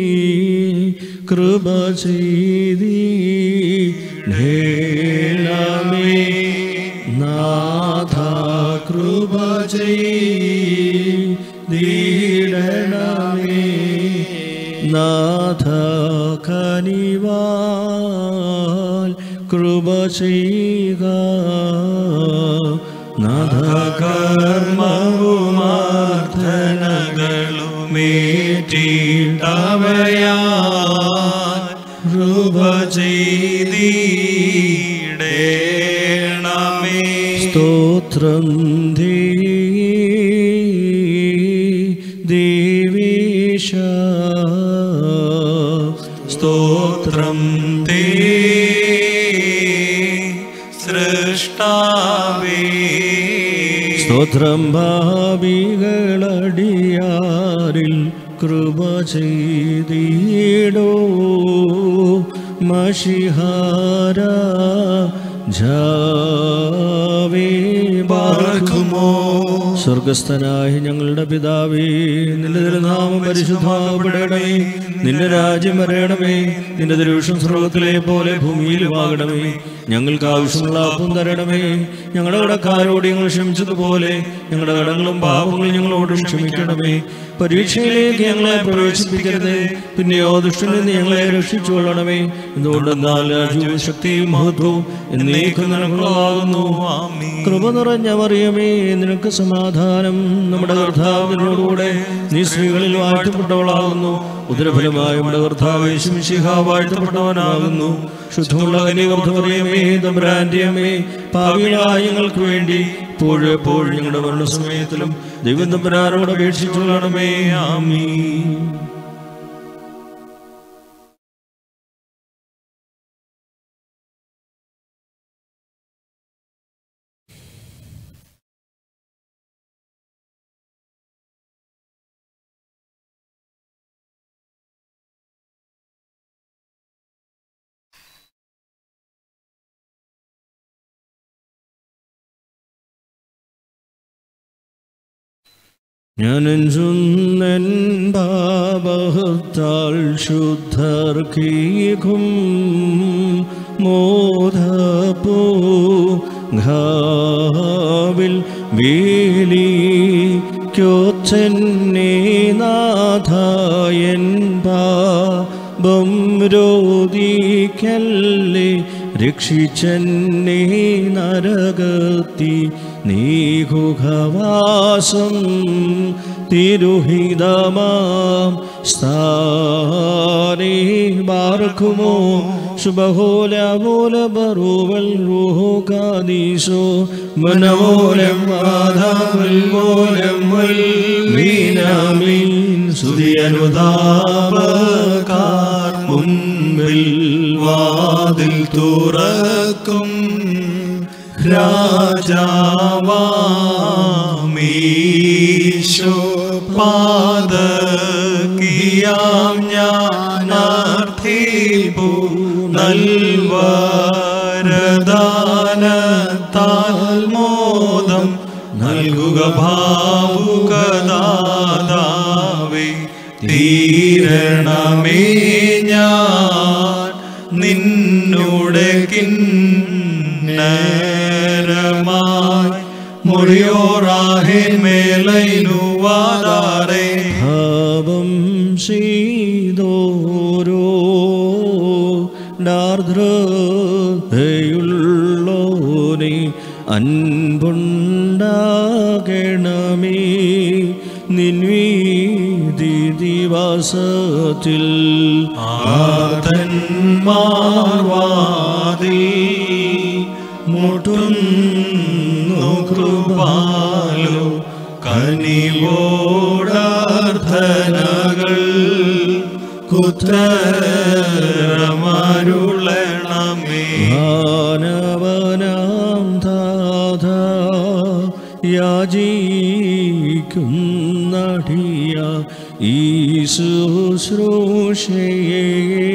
കൃപ ചെയ്തി ധേണമേ നാഥ കൃപ ചെയ്തിടണമേ നാഥ കനിവാൽ കൃപ ചെയ്യുക നാഥ കർമ്മവുമാർത്ഥനകളുമേറ്റിട്ടവയാ രൂപ ചെയ്തിടേണമേ സ്തോത്രം ധീ ദേവീശ സ്തോത്രം തേ സൃഷ്ടാവേ സ്തോത്രം ഭാവികളടിയാരിൽ കൃപ ചെയ്തിടോ മഷിഹാര ജാവേ പാർക്കുമോ സ്വർഗസ്ഥനായ ഞങ്ങളുടെ പിതാവേ നിന്റെ തിരുനാമം പരിശുദ്ധമാകപ്പെടണമേ നിന്റെ രാജ്യം വരയണമേ നിന്റെ തിരുവിഷം സ്രോതത്തിലെ പോലെ ഭൂമിയിലുമാകണമേ ഞങ്ങൾക്ക് ആവശ്യമുള്ള അപ്പം തരണമേ ഞങ്ങളുടെ കടക്കാരോട് ഞങ്ങൾ ക്ഷമിച്ചതുപോലെ ഞങ്ങളുടെ കടങ്ങളും പാപങ്ങളും ഞങ്ങളോടും ക്ഷമിക്കണമേ പരീക്ഷയിലേക്ക് ഞങ്ങളെ പ്രവേശിപ്പിക്കരുത് പിന്നെയോ ദുഷ്ടനിൽ നിന്ന് ഞങ്ങളെ രക്ഷിച്ചുകൊള്ളണമേ എന്തുകൊണ്ടെന്നാൽ രാജ്യവും ശക്തിയും മഹത്വവും എന്നേക്കും നിനക്കുള്ളതാകുന്നു കൃപ നിറഞ്ഞ മറിയമേ നിനക്ക് സമാധാനം നമ്മുടെ കർത്താവിനോടുകൂടെ നീ സ്ത്രീകളിൽ വാഴ്ത്തപ്പെട്ടവളാകുന്നു ഉദരഫലമായ നമ്മുടെ കർത്താവ് യേശുമിശിഹ വാഴ്ത്തപ്പെട്ടവനാകുന്നു ശുദ്ധമുള്ള കന്യകർത്തമറിയമേ തമ്പുരാന്റെ അമ്മേ പാവികളായ ഞങ്ങൾക്ക് വേണ്ടി ഇപ്പോഴും എപ്പോഴും ഞങ്ങളുടെ മരണസമയത്തിലും ദൈവം തമ്പുരാനോട് അപേക്ഷിച്ചുകൊള്ളണമേ ആമീ ഞാനെഞ്ചുന്നൻ പാപത്താൽ ശുദ്ധർക്കീകും മോധപ്പോ ഘാവിൽ വേലിക്കൊച്ച ഓർച്ചെന്നെ നാഥായൻ പാപം രോധിക്കല്ലേ രക്ഷിച്ചെന്നെ നരകത്തി നീഹുഖവാസം തിരുഹിതമാം സ്ഥാനേ ബാർക്കുമോ ശുഭഹോല പോല ബറുവൽ റൂഹോ കാദീശോ മനമോലം ആധാവൽ മോലം വൽ മീനാമീൻ സ്തുതിയനുതാപകാർ മുൻപിൽ വാതിൽ തുറക്കും രാജാവാമീശോ പാദകിയാം ഞാനാർത്ഥിപ്പു നൽവരദാനത്താൽ മോദം നൽകുക ഭാവുകദാതാവേ തീരണമേ ഞാൻ നിന്നോട് കിന്നരമായി മുറിയോറാഹിൻ മേലൈനുവാദാരേ ഭാവം ചെയ്തോരോ ഡാർദ്രതയുള്ളോനെ അൻപുണ്ടാകണമേ നിൻവീതി ദിവസത്തിൽ ആതന്മാർവാതിൽ മുട്ടുന്നു കൃപാലോ കനിവോടാർത്ഥനകൾ കുത്തരമരുളണമേ മാനവനാം താത യാചിക്കുന്നടിയ ഈ ശുശ്രൂഷയെ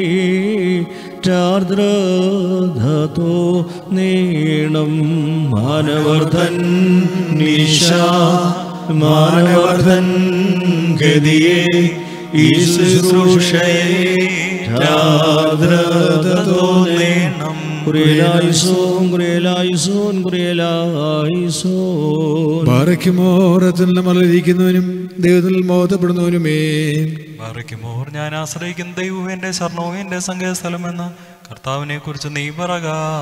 ചാർദ്രതോ നേണം മാനവർദ്ധൻ നിശ മാനവർദ്ധൻ ഗതിയെ ഈ ശുശ്രൂഷയെ രാദ്രതോന്നേണം കുറിയലായിസോൻ കുറിയലായിസോൻ കുറിയലായിസോൻ പാറയ്ക്കുമോറത്തിൽ മലരിക്കുന്നവനും ദൈവത്തിൽ മോഹത്തപ്പെടുന്നവനുമേ മറിക്കുമോർ ഞാൻ ആശ്രയിക്കുന്ന ദൈവം എന്റെ ശരണവും എന്റെ സംഗീതസ്ഥലമെന്ന് കർത്താവിനെ കുറിച്ച് നീ പറക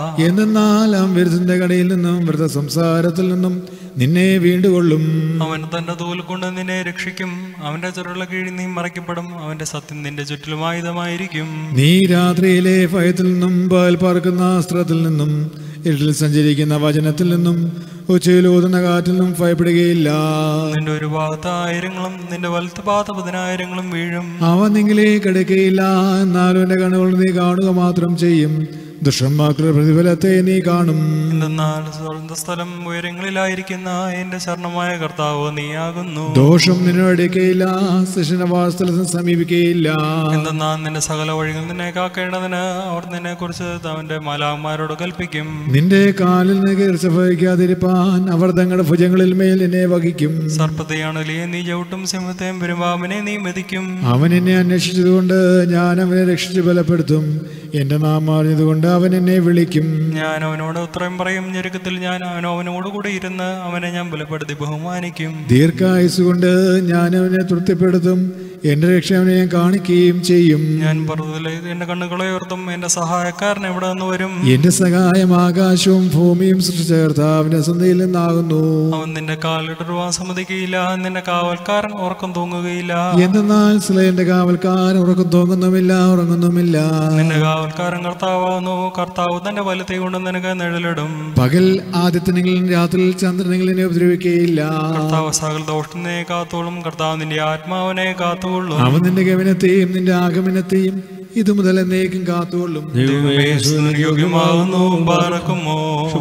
എന്നാൽ ആ വിരുദ്ധന്റെ കടയിൽ നിന്നും വ്രത സംസാരത്തിൽ നിന്നും നിന്നെ വീണ്ടുകൊള്ളും അവൻ തന്റെ തോൽ കൊണ്ട് നിന്നെ രക്ഷിക്കും അവന്റെ ചെറുള്ള കീഴിൽ നീ മറയ്ക്കപ്പെടും അവന്റെ സത്യം നിന്റെ ചുറ്റിലും ആയുധമായിരിക്കും നീ രാത്രിയിലെ ഭയത്തിൽ നിന്നും പാൽ പാർക്കുന്ന അസ്ത്രത്തിൽ നിന്നും ഇരുട്ടിൽ സഞ്ചരിക്കുന്ന വചനത്തിൽ നിന്നും ഉച്ചയിൽ ഊതുന്ന കാറ്റിൽ നിന്നും ഭയപ്പെടുകയില്ല നിന്റെ ഒരു ഭാഗത്ത് ആയിരങ്ങളും നിന്റെ വലത്ത് ഭാഗത്ത് പതിനായിരങ്ങളും വീഴും അവൻ നിങ്ങളെ കിടക്കയില്ല എന്നാലും എന്റെ കണ്ണുകൾ നീ കാണുക മാത്രം ചെയ്യും ദുഷ്ടന്മാക്കളുടെ പ്രതിഫലത്തെ നീ കാണും എന്തെന്നാൽ സ്വന്തം സ്ഥലം ഉയരങ്ങളിലായിരിക്കുന്ന എന്റെ ശരണമായ കർത്താവ് നീയാകുന്നു ദോഷം നിന്നോടേക്കയില്ല ശിഷ്യനവാസസ്ഥലത്ത് സമീപിക്കുകയില്ല എന്തെന്നാൽ നിന്റെ സകല വഴികൾ നിന്നെ കാക്കേണ്ടതിന് അവർ നിന്നെ കുറിച്ച് അവന്റെ മാലാന്മാരോട് കൽപ്പിക്കും നിന്റെ കാലിൽ നിന്ന് കീർച്ച ഭവിക്കാതിരിപ്പാൻ അവർ തങ്ങളുടെ ഭുജങ്ങളിൽ മേൽ എന്നെ വഹിക്കും സർപ്പത്തെയാണല്ലേ നീ ചവിട്ടും സിംഹത്തെയും പെരുമ്പാമ്പിനെ നീ മെതിക്കും അവൻ എന്നെ അന്വേഷിച്ചതുകൊണ്ട് ഞാൻ അവനെ രക്ഷിച്ച് ബലപ്പെടുത്തും എന്റെ നാം അറിഞ്ഞതുകൊണ്ട് അവൻ എന്നെ വിളിക്കും ഞാൻ അവനോട് ഉത്തരം പറയും ഞെരുക്കത്തിൽ ഞാൻ അവനോ അവനോട് കൂടെ ഇരുന്ന് അവനെ ഞാൻ ബലപ്പെടുത്തി ബഹുമാനിക്കും ദീർഘായുസ് കൊണ്ട് ഞാൻ അവനെ തൃപ്തിപ്പെടുത്തും എന്റെ രക്ഷ അവനെ ഞാൻ കാണിക്കുകയും ചെയ്യും ഞാൻ പർവ്വതത്തിലെ എന്റെ കണ്ണുകളെ ഉയർത്തും എന്റെ സഹായക്കാരൻ എവിടെ നിന്ന് വരും എന്റെ സഹായം ആകാശവും ഭൂമിയും സൃഷ്ടിച്ച കർത്താവിന്റെ സന്ധിയിൽ നിന്നാകുന്നു അവൻ നിന്റെ കാലിടരുവാൻ സമ്മതിക്കുകയില്ല നിന്റെ കാവൽക്കാരൻ ഉറക്കം തൂങ്ങുകയില്ല എന്തെന്നാൽ എന്റെ കാവൽക്കാരൻ ഉറക്കം തോന്നുന്നുമില്ല ഉറങ്ങുന്നുമില്ല നിന്റെ കാവൽക്കാരൻ കർത്താവാകുന്നു കർത്താവ് തന്റെ വലത്തെ കൊണ്ട് നിനക്ക് നിഴലിടും പകൽ ആദിത്യനെങ്കിലും രാത്രിയിൽ ചന്ദ്രനെങ്കിലും ഉപദ്രവിക്കുകയില്ല കർത്താവ് സകല ദോഷത്തിനെ കാത്തോളും കർത്താവ് നിന്റെ ആത്മാവിനെ കാത്തുകൊള്ളും അവൻ നിന്റെ ഗമനത്തെയും നിന്റെ ആഗമനത്തെയും ഇതു മുതൽ എന്നേക്കും കാത്തുകൊള്ളും ദൈവമേ യോഗ്യമാകുന്നു ബാറക്കുമോ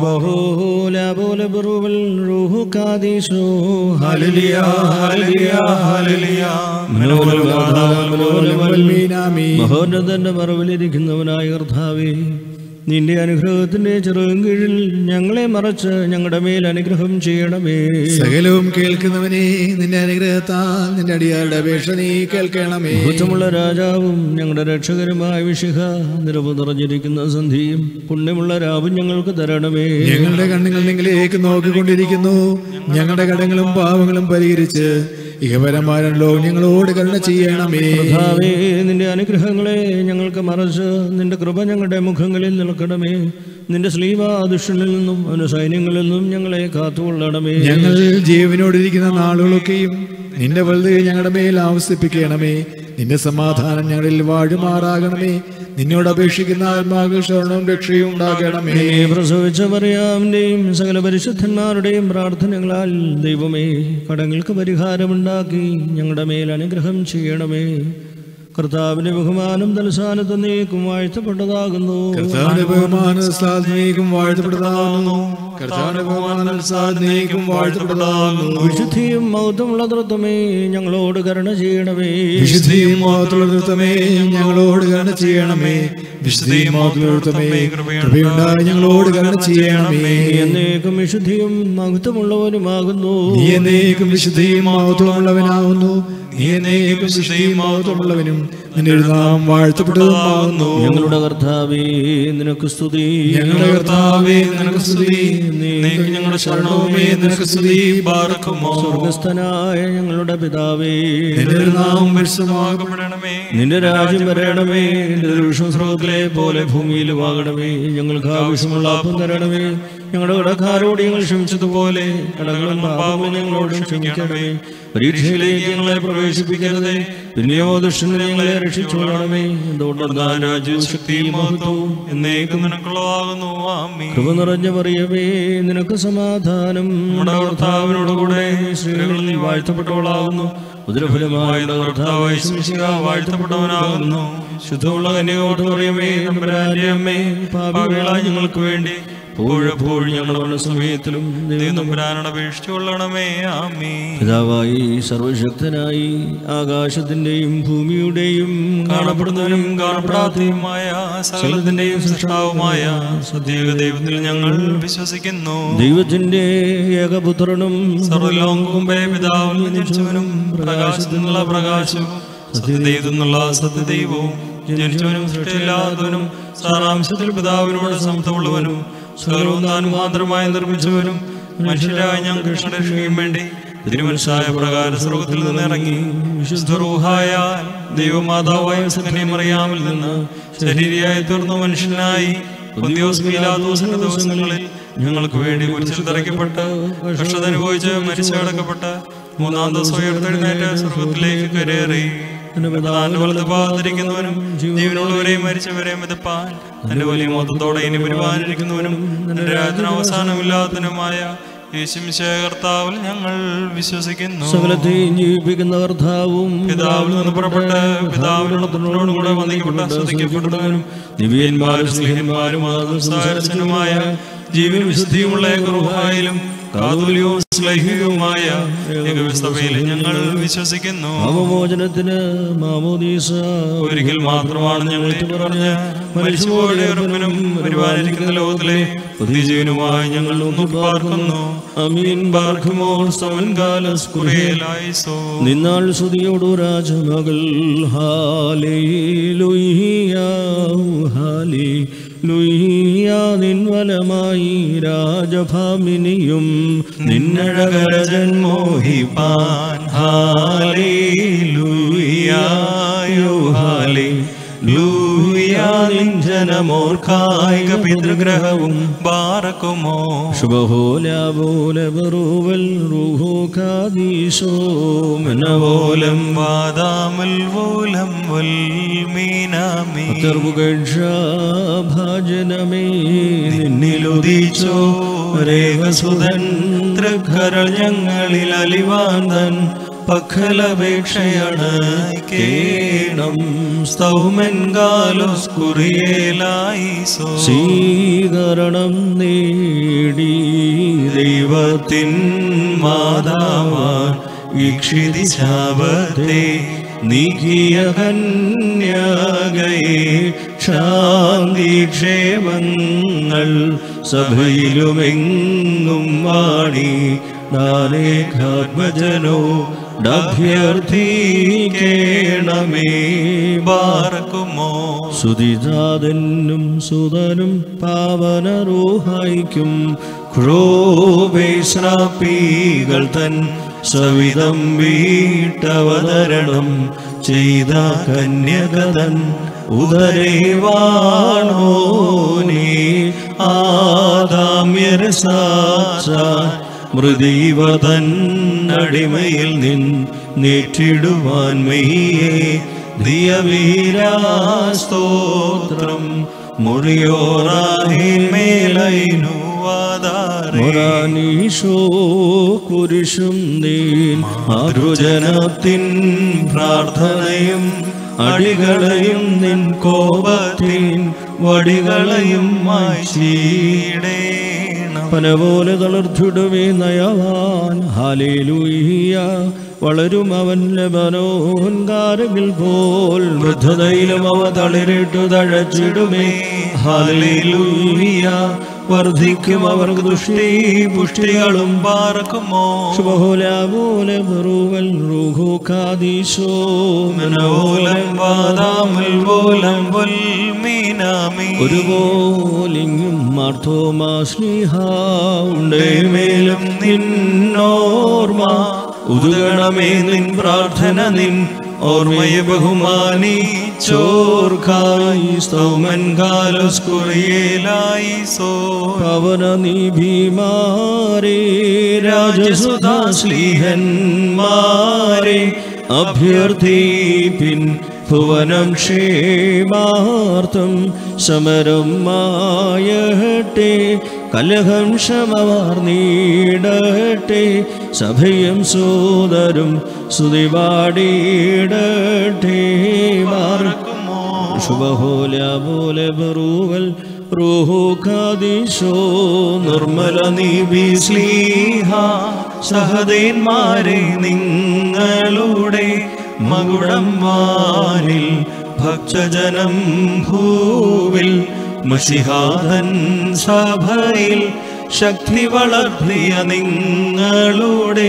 ശുഭഹോല പോലെ ബറുവൽ റൂഹു കാദീശോ ഹല്ലേലൂയ ഹല്ലേലൂയ ഹല്ലേലൂയ വൽമീനാമി. മഹോന്നതന്റെ മറവിലിരിക്കുന്നവനായ കർത്താവേ നിന്റെ അനുഗ്രഹത്തിന്റെ ചെറുകും കീഴിൽ ഞങ്ങളെ മറച്ച് ഞങ്ങളുടെ മേൽ അനുഗ്രഹം ചെയ്യണമേ സകലവും കേൾക്കുന്നവനെ നിന്റെ അനുഗ്രഹത്താൽ നിന്റെ അടിയാരുടെ അപേക്ഷ നീ കേൾക്കണമേ ബുദ്ധമുള്ള രാജാവും ഞങ്ങളുടെ രക്ഷകരുമായ വിശിഖ നിറവ് നിറഞ്ഞിരിക്കുന്ന സന്ധിയും പുണ്യമുള്ള രാവും ഞങ്ങൾക്ക് തരണമേ ഞങ്ങളുടെ കണ്ണുകൾ നിങ്ങളിലേക്ക് നോക്കിക്കൊണ്ടിരിക്കുന്നു ഞങ്ങളുടെ കടങ്ങളും പാവങ്ങളും പരിഹരിച്ച് ഇഹപരമാരല്ലോ ഞങ്ങളോട് കരുണ ചെയ്യണമേ കർത്താവേ നിന്റെ അനുഗ്രഹങ്ങളെ ഞങ്ങൾക്ക് മറച്ച് നിന്റെ കൃപ ഞങ്ങളുടെ മുഖങ്ങളിൽ നിൽക്കണമേ നിന്റെ സ്ലീവ ദുഷ്ടനിൽ നിന്നും അവന്റെ സൈന്യങ്ങളിൽ നിന്നും ഞങ്ങളെ കാത്തുകൊള്ളണമേ ഞങ്ങൾ ജീവനോടിരിക്കുന്ന നാളുകളൊക്കെയും നിന്റെ വലുത് ഞങ്ങളുടെ മേൽ ആവസിപ്പിക്കണമേ നിന്റെ സമാധാനം ഞങ്ങളിൽ വാഴുമാറാകണമേ നിന്നോട് അപേക്ഷിക്കുന്ന ആത്മാക്കൾ ശരണവും രക്ഷയും ഉണ്ടാകണമേ നീ പ്രസവിച്ച മറിയാമിന്റെയും സകല പരിശുദ്ധന്മാരുടെയും പ്രാർത്ഥനകളാൽ ദൈവമേ കടങ്ങൾക്ക് പരിഹാരമുണ്ടാക്കി ഞങ്ങളുടെ മേൽ അനുഗ്രഹം ചെയ്യണമേ കർത്താവിന്റെ ബഹുമാനം തലസ്ഥാനത്ത് നീക്കും വാഴ്ത്തപ്പെട്ടതാകുന്നു കർത്താവിന്റെ ബഹുമാന സാധനയ്ക്കും വാഴ്ത്തപ്പെട്ടതാകുന്നു കർത്താവിന്റെ ബഹുമാന സാധനയ്ക്കും വാഴ്ത്തപ്പെട്ടതാകുന്നു വിശുദ്ധിയും മൗത്തമുള്ള തൃത്വമേ ഞങ്ങളോട് കരുണ ചെയ്യണമേ വിശുദ്ധിയും മഹത്തുള്ള നൃത്തമേ ഞങ്ങളോട് കരുണ ചെയ്യണമേ വിശുദ്ധിയും മഹത്തുള്ള നൃത്തമേ കൃപയുണ്ടായി ഞങ്ങളോട് കരുണ ചെയ്യണമേ നീ എന്നേക്കും വിശുദ്ധിയും മഹത്വമുള്ളവനുമാകുന്നു നീ എന്നേക്കും വിശുദ്ധിയും മഹത്വമുള്ളവനാകുന്നു നീ എന്നേക്കും വിശുദ്ധിയും മഹത്വമുള്ളവനും നിന്റെ ഒരു നാം വാഴ്ത്തപ്പെട്ടതുമാകുന്നു ഞങ്ങളുടെ കർത്താവേ നിനക്ക് സ്തുതി ഞങ്ങളുടെ കർത്താവേ നിനക്ക് സ്തുതി നീക്ക് ഞങ്ങളുടെ ശരണവുമേ നിനക്ക് സ്തുതി പാർക്കുമോ സ്വർഗസ്ഥനായ ഞങ്ങളുടെ പിതാവേ നിന്റെ ഒരു നാം പരിശുദ്ധമാകും ആകപ്പെടണമേ നിന്റെ രാജ്യം വരണമേ നിന്റെ ദൃശ്യം സ്രോതത്തിലെ പോലെ ഭൂമിയിലും ആകണമേ ഞങ്ങൾക്ക് ആവശ്യമുള്ള അപ്പം തരണമേ ഞങ്ങളുടെ കടക്കാരോട് ഞങ്ങൾ ക്ഷമിച്ചതുപോലെ കടകളും പാപങ്ങളും ഞങ്ങളോടും ക്ഷമിക്കണമേ പരീക്ഷയിലേക്ക് ഞങ്ങളെ പ്രവേശിപ്പിക്കരുതേ പിന്നെയോ ദുഷ്ടനെ ഞങ്ങളെ രക്ഷിച്ചുകൊള്ളണമേ എന്തുകൊണ്ടെന്നാൽ രാജ്യവും ശക്തിയും മഹത്വവും എന്നേക്കും നിനക്കുള്ളതാകുന്നു ആമീൻ കൃപ നിറഞ്ഞ പറയവേ നിനക്ക് സമാധാനം നമ്മുടെ കർത്താവിനോടുകൂടെ സ്ത്രീകളിൽ വാഴ്ത്തപ്പെട്ടവളാകുന്നു ഉദരഫലമായ കർത്താവായ ശിശിക വാഴ്ത്തപ്പെട്ടവനാകുന്നു ശുദ്ധമുള്ള കന്യകോട്ട് പറയുമേ നമ്പരാന്റെ അമ്മേ പാപികളായ ഞങ്ങൾക്ക് വേണ്ടി എപ്പോഴെപ്പോഴും ഞങ്ങളുടെ സമയത്തിലും ദൈവം നമ്പരാനോട് അപേക്ഷിച്ചു കൊള്ളണമേ ആമീൻ പിതാവായി സർവശക്തനായി ആകാശത്തിന്റെയും ഭൂമിയുടെയും കാണപ്പെടുന്നവനും കാണപ്പെടാത്തതുമായ സകലത്തിന്റെയും സൃഷ്ടാവുമായ സദ്യക ദൈവത്തിൽ ഞങ്ങൾ വിശ്വസിക്കുന്നു ദൈവത്തിന്റെ ഏകപുത്രനും സർവലോകമുമ്പേ പിതാവിൽ ജനിച്ചവനും പ്രകാശത്തിൽ നിന്നുള്ള പ്രകാശവും സത്യദൈവത്തിൽ നിന്നുള്ള സത്യദൈവവും ജനിച്ചവനും സൃഷ്ടിയില്ലാത്തവനും സാരാംശത്തിൽ പിതാവിനോട് സമത്വമുള്ളവനും സകലവും താൻ മാത്രമായി നിർമ്മിച്ചവനും മനുഷ്യരായ ഞങ്ങൾക്ക് രക്ഷയും വേണ്ടി തിരുമനുഷ്യായ പ്രകാര സ്രോതത്തിൽ നിന്ന് ഇറങ്ങി വിശുദ്ധ ദൈവമാതാവായ സകനെ മറിയാമിൽ നിന്ന് ശരീരയായി തീർന്ന മനുഷ്യനായി പൊന്തിയോസ് പീലാത്തോസിന്റെ ദിവസങ്ങളിൽ ഞങ്ങൾക്ക് വേണ്ടി കുരിശിൽ തറയ്ക്കപ്പെട്ട് കഷ്ടത അനുഭവിച്ച് മരിച്ചടക്കപ്പെട്ട് മൂന്നാം ദിവസം ഉയർത്തെഴുന്നേറ്റ് സ്വർഗത്തിലേക്ക് കരേറി തന്റെ പിതാവിന്റെ വലത് ഭാഗത്തിരിക്കുന്നവനും ജീവനുള്ളവരെയും മരിച്ചവരെയും മിതപ്പാൻ തന്റെ വലിയ മൊത്തത്തോടെ ഇനി വരുവാനിരിക്കുന്നവനും തന്റെ രാജ്യത്തിന് അവസാനമില്ലാത്തനുമായ യേശുമിശിഹായ കർത്താവിൽ ഞങ്ങൾ വിശ്വസിക്കുന്നു സകലത്തെയും ജീവിപ്പിക്കുന്ന കർത്താവും പിതാവിൽ നിന്ന് പുറപ്പെട്ട് പിതാവിനോട് കൂടെ വന്ദിക്കപ്പെട്ട ശ്രദ്ധിക്കപ്പെടുന്നവനും ദിവ്യന്മാരും സ്നേഹന്മാരുമാകുന്ന സംസാരിച്ചനുമായ ജീവൻ വിശുദ്ധിയുമുള്ള ഗൃഹായാലും കാതുല്യവും സ്ലൈഹികവുമായ ഏകവിസ്തവയിൽ ഞങ്ങൾ വിശ്വസിക്കുന്നു അവമോചനത്തിന് മാമോദീസ ഒരിക്കൽ മാത്രമാണ് ഞങ്ങൾ പറഞ്ഞ് മരിച്ചുപോയ ഉറപ്പിനും വരുവാനിരിക്കുന്ന ലോകത്തിലെ പുതിയജീവനുമായി ഞങ്ങൾ ഒന്നു പാർക്കുന്നു അമീൻ ബാർക്കുമോ സവൻ കാലസ് കുറേലായിസോ നിന്നാൾ സ്തുതിയോടു രാജമകൾ ഹാലേ ലുയ്യാ ഹാലേ ലുയ്യാ നിൻവലമായി രാജഭാമിനിയും നിന്നഴകരജൻ മോഹിപ്പാൻ ഹാലേ ലൂയായോ ഹാലേ ലൂയാ നിഞ്ജനമോർക്കായിക പിതൃഗ്രഹവും ബാറക്കുമോ ശുഭഹോലാബോലബറൂവൽ റൂഹോ കാദീശോ മനവോലം വാദാമൽ വോലം വൽ മീനാമി ഭാജനമേ നിന്നിലുദിച്ചോ രേഖസുതൻ തൃക്കരൾ ഞങ്ങളിൽ അലിവാന്തൻ പക്കലപേക്ഷയാണ് കേണം സ്തൗമൻ കാലോസ് കുറിയേലായി സോ സ്വീകരണം നേടി ദൈവത്തിൻ മാതാവാൻ വീക്ഷിതി ശാപത്തെ നീക്കിയ കന്യാകയെ ശാന്തി ക്ഷേമങ്ങൾ സഭയിലുമെങ്ങും വാണി നാലേഖാത്മജനോ ഡഭ്യർത്ഥിക്കേണമേ ബാർക്കുമോ സുതിജാതനും സുതനും പാവനറൂഹായിക്കും ക്രോപേശ്രാപ്പികൾ തൻ സവിധം വീട്ടവതരണം ചെയ്ത കന്യകതൻ ഉദരേവാണോനേ ആദാമ്യരസാച്ച മൃദീവതൻ അടിമയിൽ നിൻ നേറ്റിടുവാൻ മെയ്യേ ദിയവീരാസ്തോത്രം മുറിയോറാഹിമേലൈനുവാദാരേ മൊറാനീശോ കുരിശും നീൻ മാതൃജനത്തിൻ പ്രാർത്ഥനയും അടികളെയും നിൻ കോപത്തിൻ വടികളെയും മായ്ച്ചീടേണം പന പോലെ തളർത്തിടുമേ നയവാൻ ഹാലേലൂയ്യ വളരും അവൻ ലബനോൻ കാരകിൽ പോൽ വൃദ്ധതയിലും അവ തളിരിട്ടു തഴച്ചിടുമേ ഹാലേലൂയ വർദ്ധിക്കും അവർക്ക് ദുഷ്ടി പുഷ്ടികളും പാർക്കുമോ ശുഭഹോലാപോലെ ബറുവൽ റൂഹു കാദീശോ മനോലം വാദാമുൽ പോലം പൊൽമീനാമി ഒരുപോലിങ്ങും മാർത്തോമാ സ്നേഹ ഉണ്ടേ മേലും നിന്നോർമ്മ ഉതുകണമേ നിൻ പ്രാർത്ഥന നിൻ ഓർമ്മയെ ബഹുമാനി ചോർക്കായി സ്തൗമൻ കാലസ്കുറിയേലായി സോ പവന നീ ഭീമാരേ രാജസുധാശ്ലീഹന്മാരെ അഭ്യർത്ഥിപ്പിൻ ഭുവനം ക്ഷേമാർത്ഥം സമരം മായട്ടെ കലഹം ശമവാർന്നീടട്ടെ സഭയും സോദരും സ്തുതി പാടിയിടട്ടെ മാർക്കുമോ ശുഭഹോല പോലെ ബറൂവൽ റൂഹു കാദിശോ നിർമ്മല നീബി സ്ലീഹ സഹദേന്മാരെ നിങ്ങളുടെ മകുടം വാനിൽ ഭക്തജനം ഭൂവിൽ മഷിഹാദൻ സഭയിൽ ശക്തി വളർത്തിയ നിങ്ങളുടെ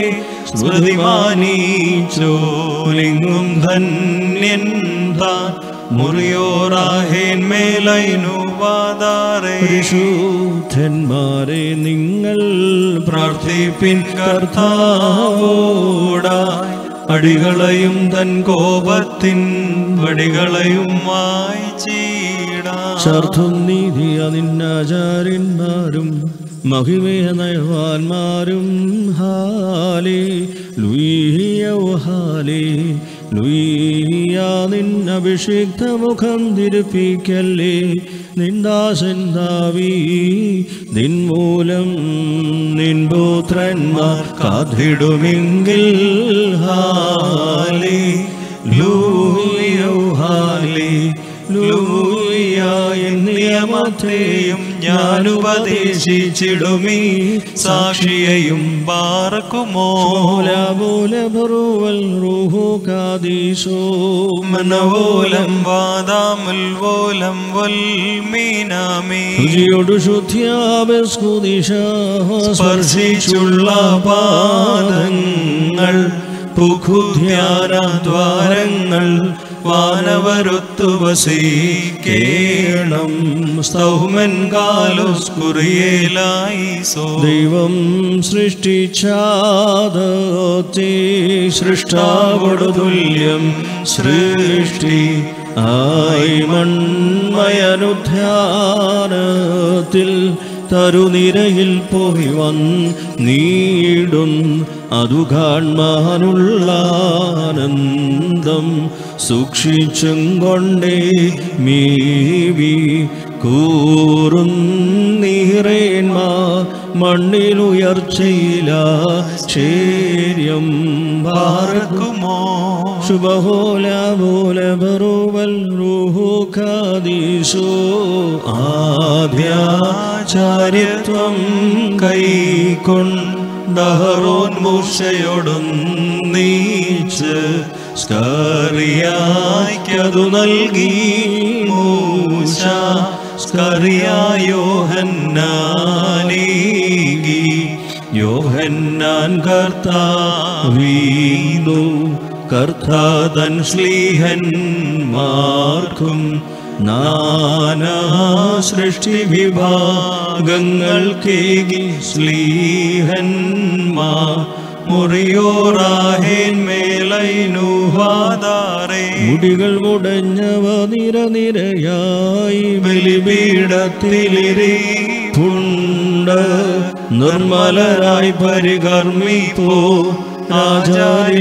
സ്മൃതിമാനീച്ചോലിങ്ങും ധന്യൻ താൻ മുറിയോറാഹേന്മേലൈനു വാദാറേ പരിശുദ്ധന്മാരെ നിങ്ങൾ പ്രാർത്ഥിപ്പിൻ കർത്താവോടായി അടികളെയും തൻ കോപത്തിൻ വടികളെയും വായിച്ചീടാ ശാർത്ഥം നീതിയ നിന്നാചാര്യന്മാരും മഹിമയ നയവാന്മാരും ഹാലേ ലുയ്യോ ഹാലേ ലുയ്യ നിന്നഭിഷിക്ത മുഖം തിരുപ്പിക്കല്ലേ നിന്ദാസൻ ദാവീ നിൻമൂലം നിൻ പുത്രന്മാർ കാത്തിടുമെങ്കിൽ ഹാലേ ലൂയോ ഹാലേ ലൂയ നിയമത്തെയും ഞാൻ ഉപദേശിച്ചിടുമീ സാക്ഷിയെയും പാർക്കുമോ ൂലബറുവൽ റൂഹു കാദീശോ മനവോലം വാദാമുൽ വോലം വൽമീനാമി രുചിയോടു ശുദ്ധ്യാപസ്കുദിശ സ്പർശിച്ചുള്ള പാദങ്ങൾ പുഖുധ്യാനദ്വാരങ്ങൾ വാനവരൊത്തു വസീക്കേണം സ്തൗമൻ കാലോസ്കുറിയേലായി സോ ദൈവം സൃഷ്ടിച്ചാദത്തെ സൃഷ്ടാവോടു തുല്യം സൃഷ്ടി ആയി മൺമയനുധ്യാനത്തിൽ തരുനിരയിൽ പോയി വന്നീടും അതു കാണാനുള്ള ആനന്ദം സൂക്ഷിച്ചും കൊണ്ടേ മീവി കൂറും നീറേന്മാ മണ്ണിലുയർച്ചയില ശേര്യം പാർക്കുമോ ശുഭഹോല പോലെ ബറുവൽ റൂഹു കാദീശോ ആദ്യാചാര്യത്വം കൈക്കൊണ്ടഹറോൻ മൂർച്ചയോടും നീച്ച് സ്കറിയായ്ക്കതു നൽകി മൂശ സ്കറിയായോഹന്നാനീകി യോഹന്നാൻ കർത്താവീന്നു കർത്താതൻ ശ്ലീഹന്മാർക്കും നാനാ സൃഷ്ടി വിഭാഗങ്ങൾക്കേകി ശ്ലീഹന്മാർ മുറിയോറാഹേൻ മേലൈനുവാദാറേ മുടികൾ മുടഞ്ഞവ നിരനിരയായി ബലിപീഠത്തിലിരി പുണ്ട് നിർമ്മലരായി പരികർമ്മിപ്പോ ആചാര്യ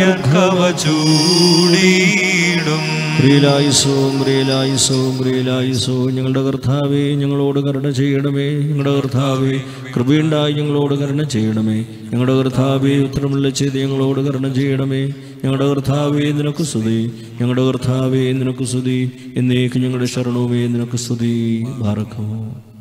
കവചൂടിയിടും പ്രിയലായുസവും പ്രിയലായുസവും പ്രിയലായുസവും ഞങ്ങളുടെ കർത്താവേ ഞങ്ങളോട് കരുണ ചെയ്യണമേ ഞങ്ങളുടെ കർത്താവേ കൃപയുണ്ടായി ഞങ്ങളോട് കരുണ ചെയ്യണമേ ഞങ്ങളുടെ കർത്താവേ ഉത്തരമുള്ള ചെയ്ത് ഞങ്ങളോട് കരുണ ചെയ്യണമേ ഞങ്ങളുടെ കർത്താവേ നിനക്ക് സ്തുതി ഞങ്ങളുടെ കർത്താവേ നിനക്ക് സ്തുതി എന്നേക്ക് ഞങ്ങളുടെ ശരണവുമേ നിനക്ക് സ്തുതി ഭാരക്കമോ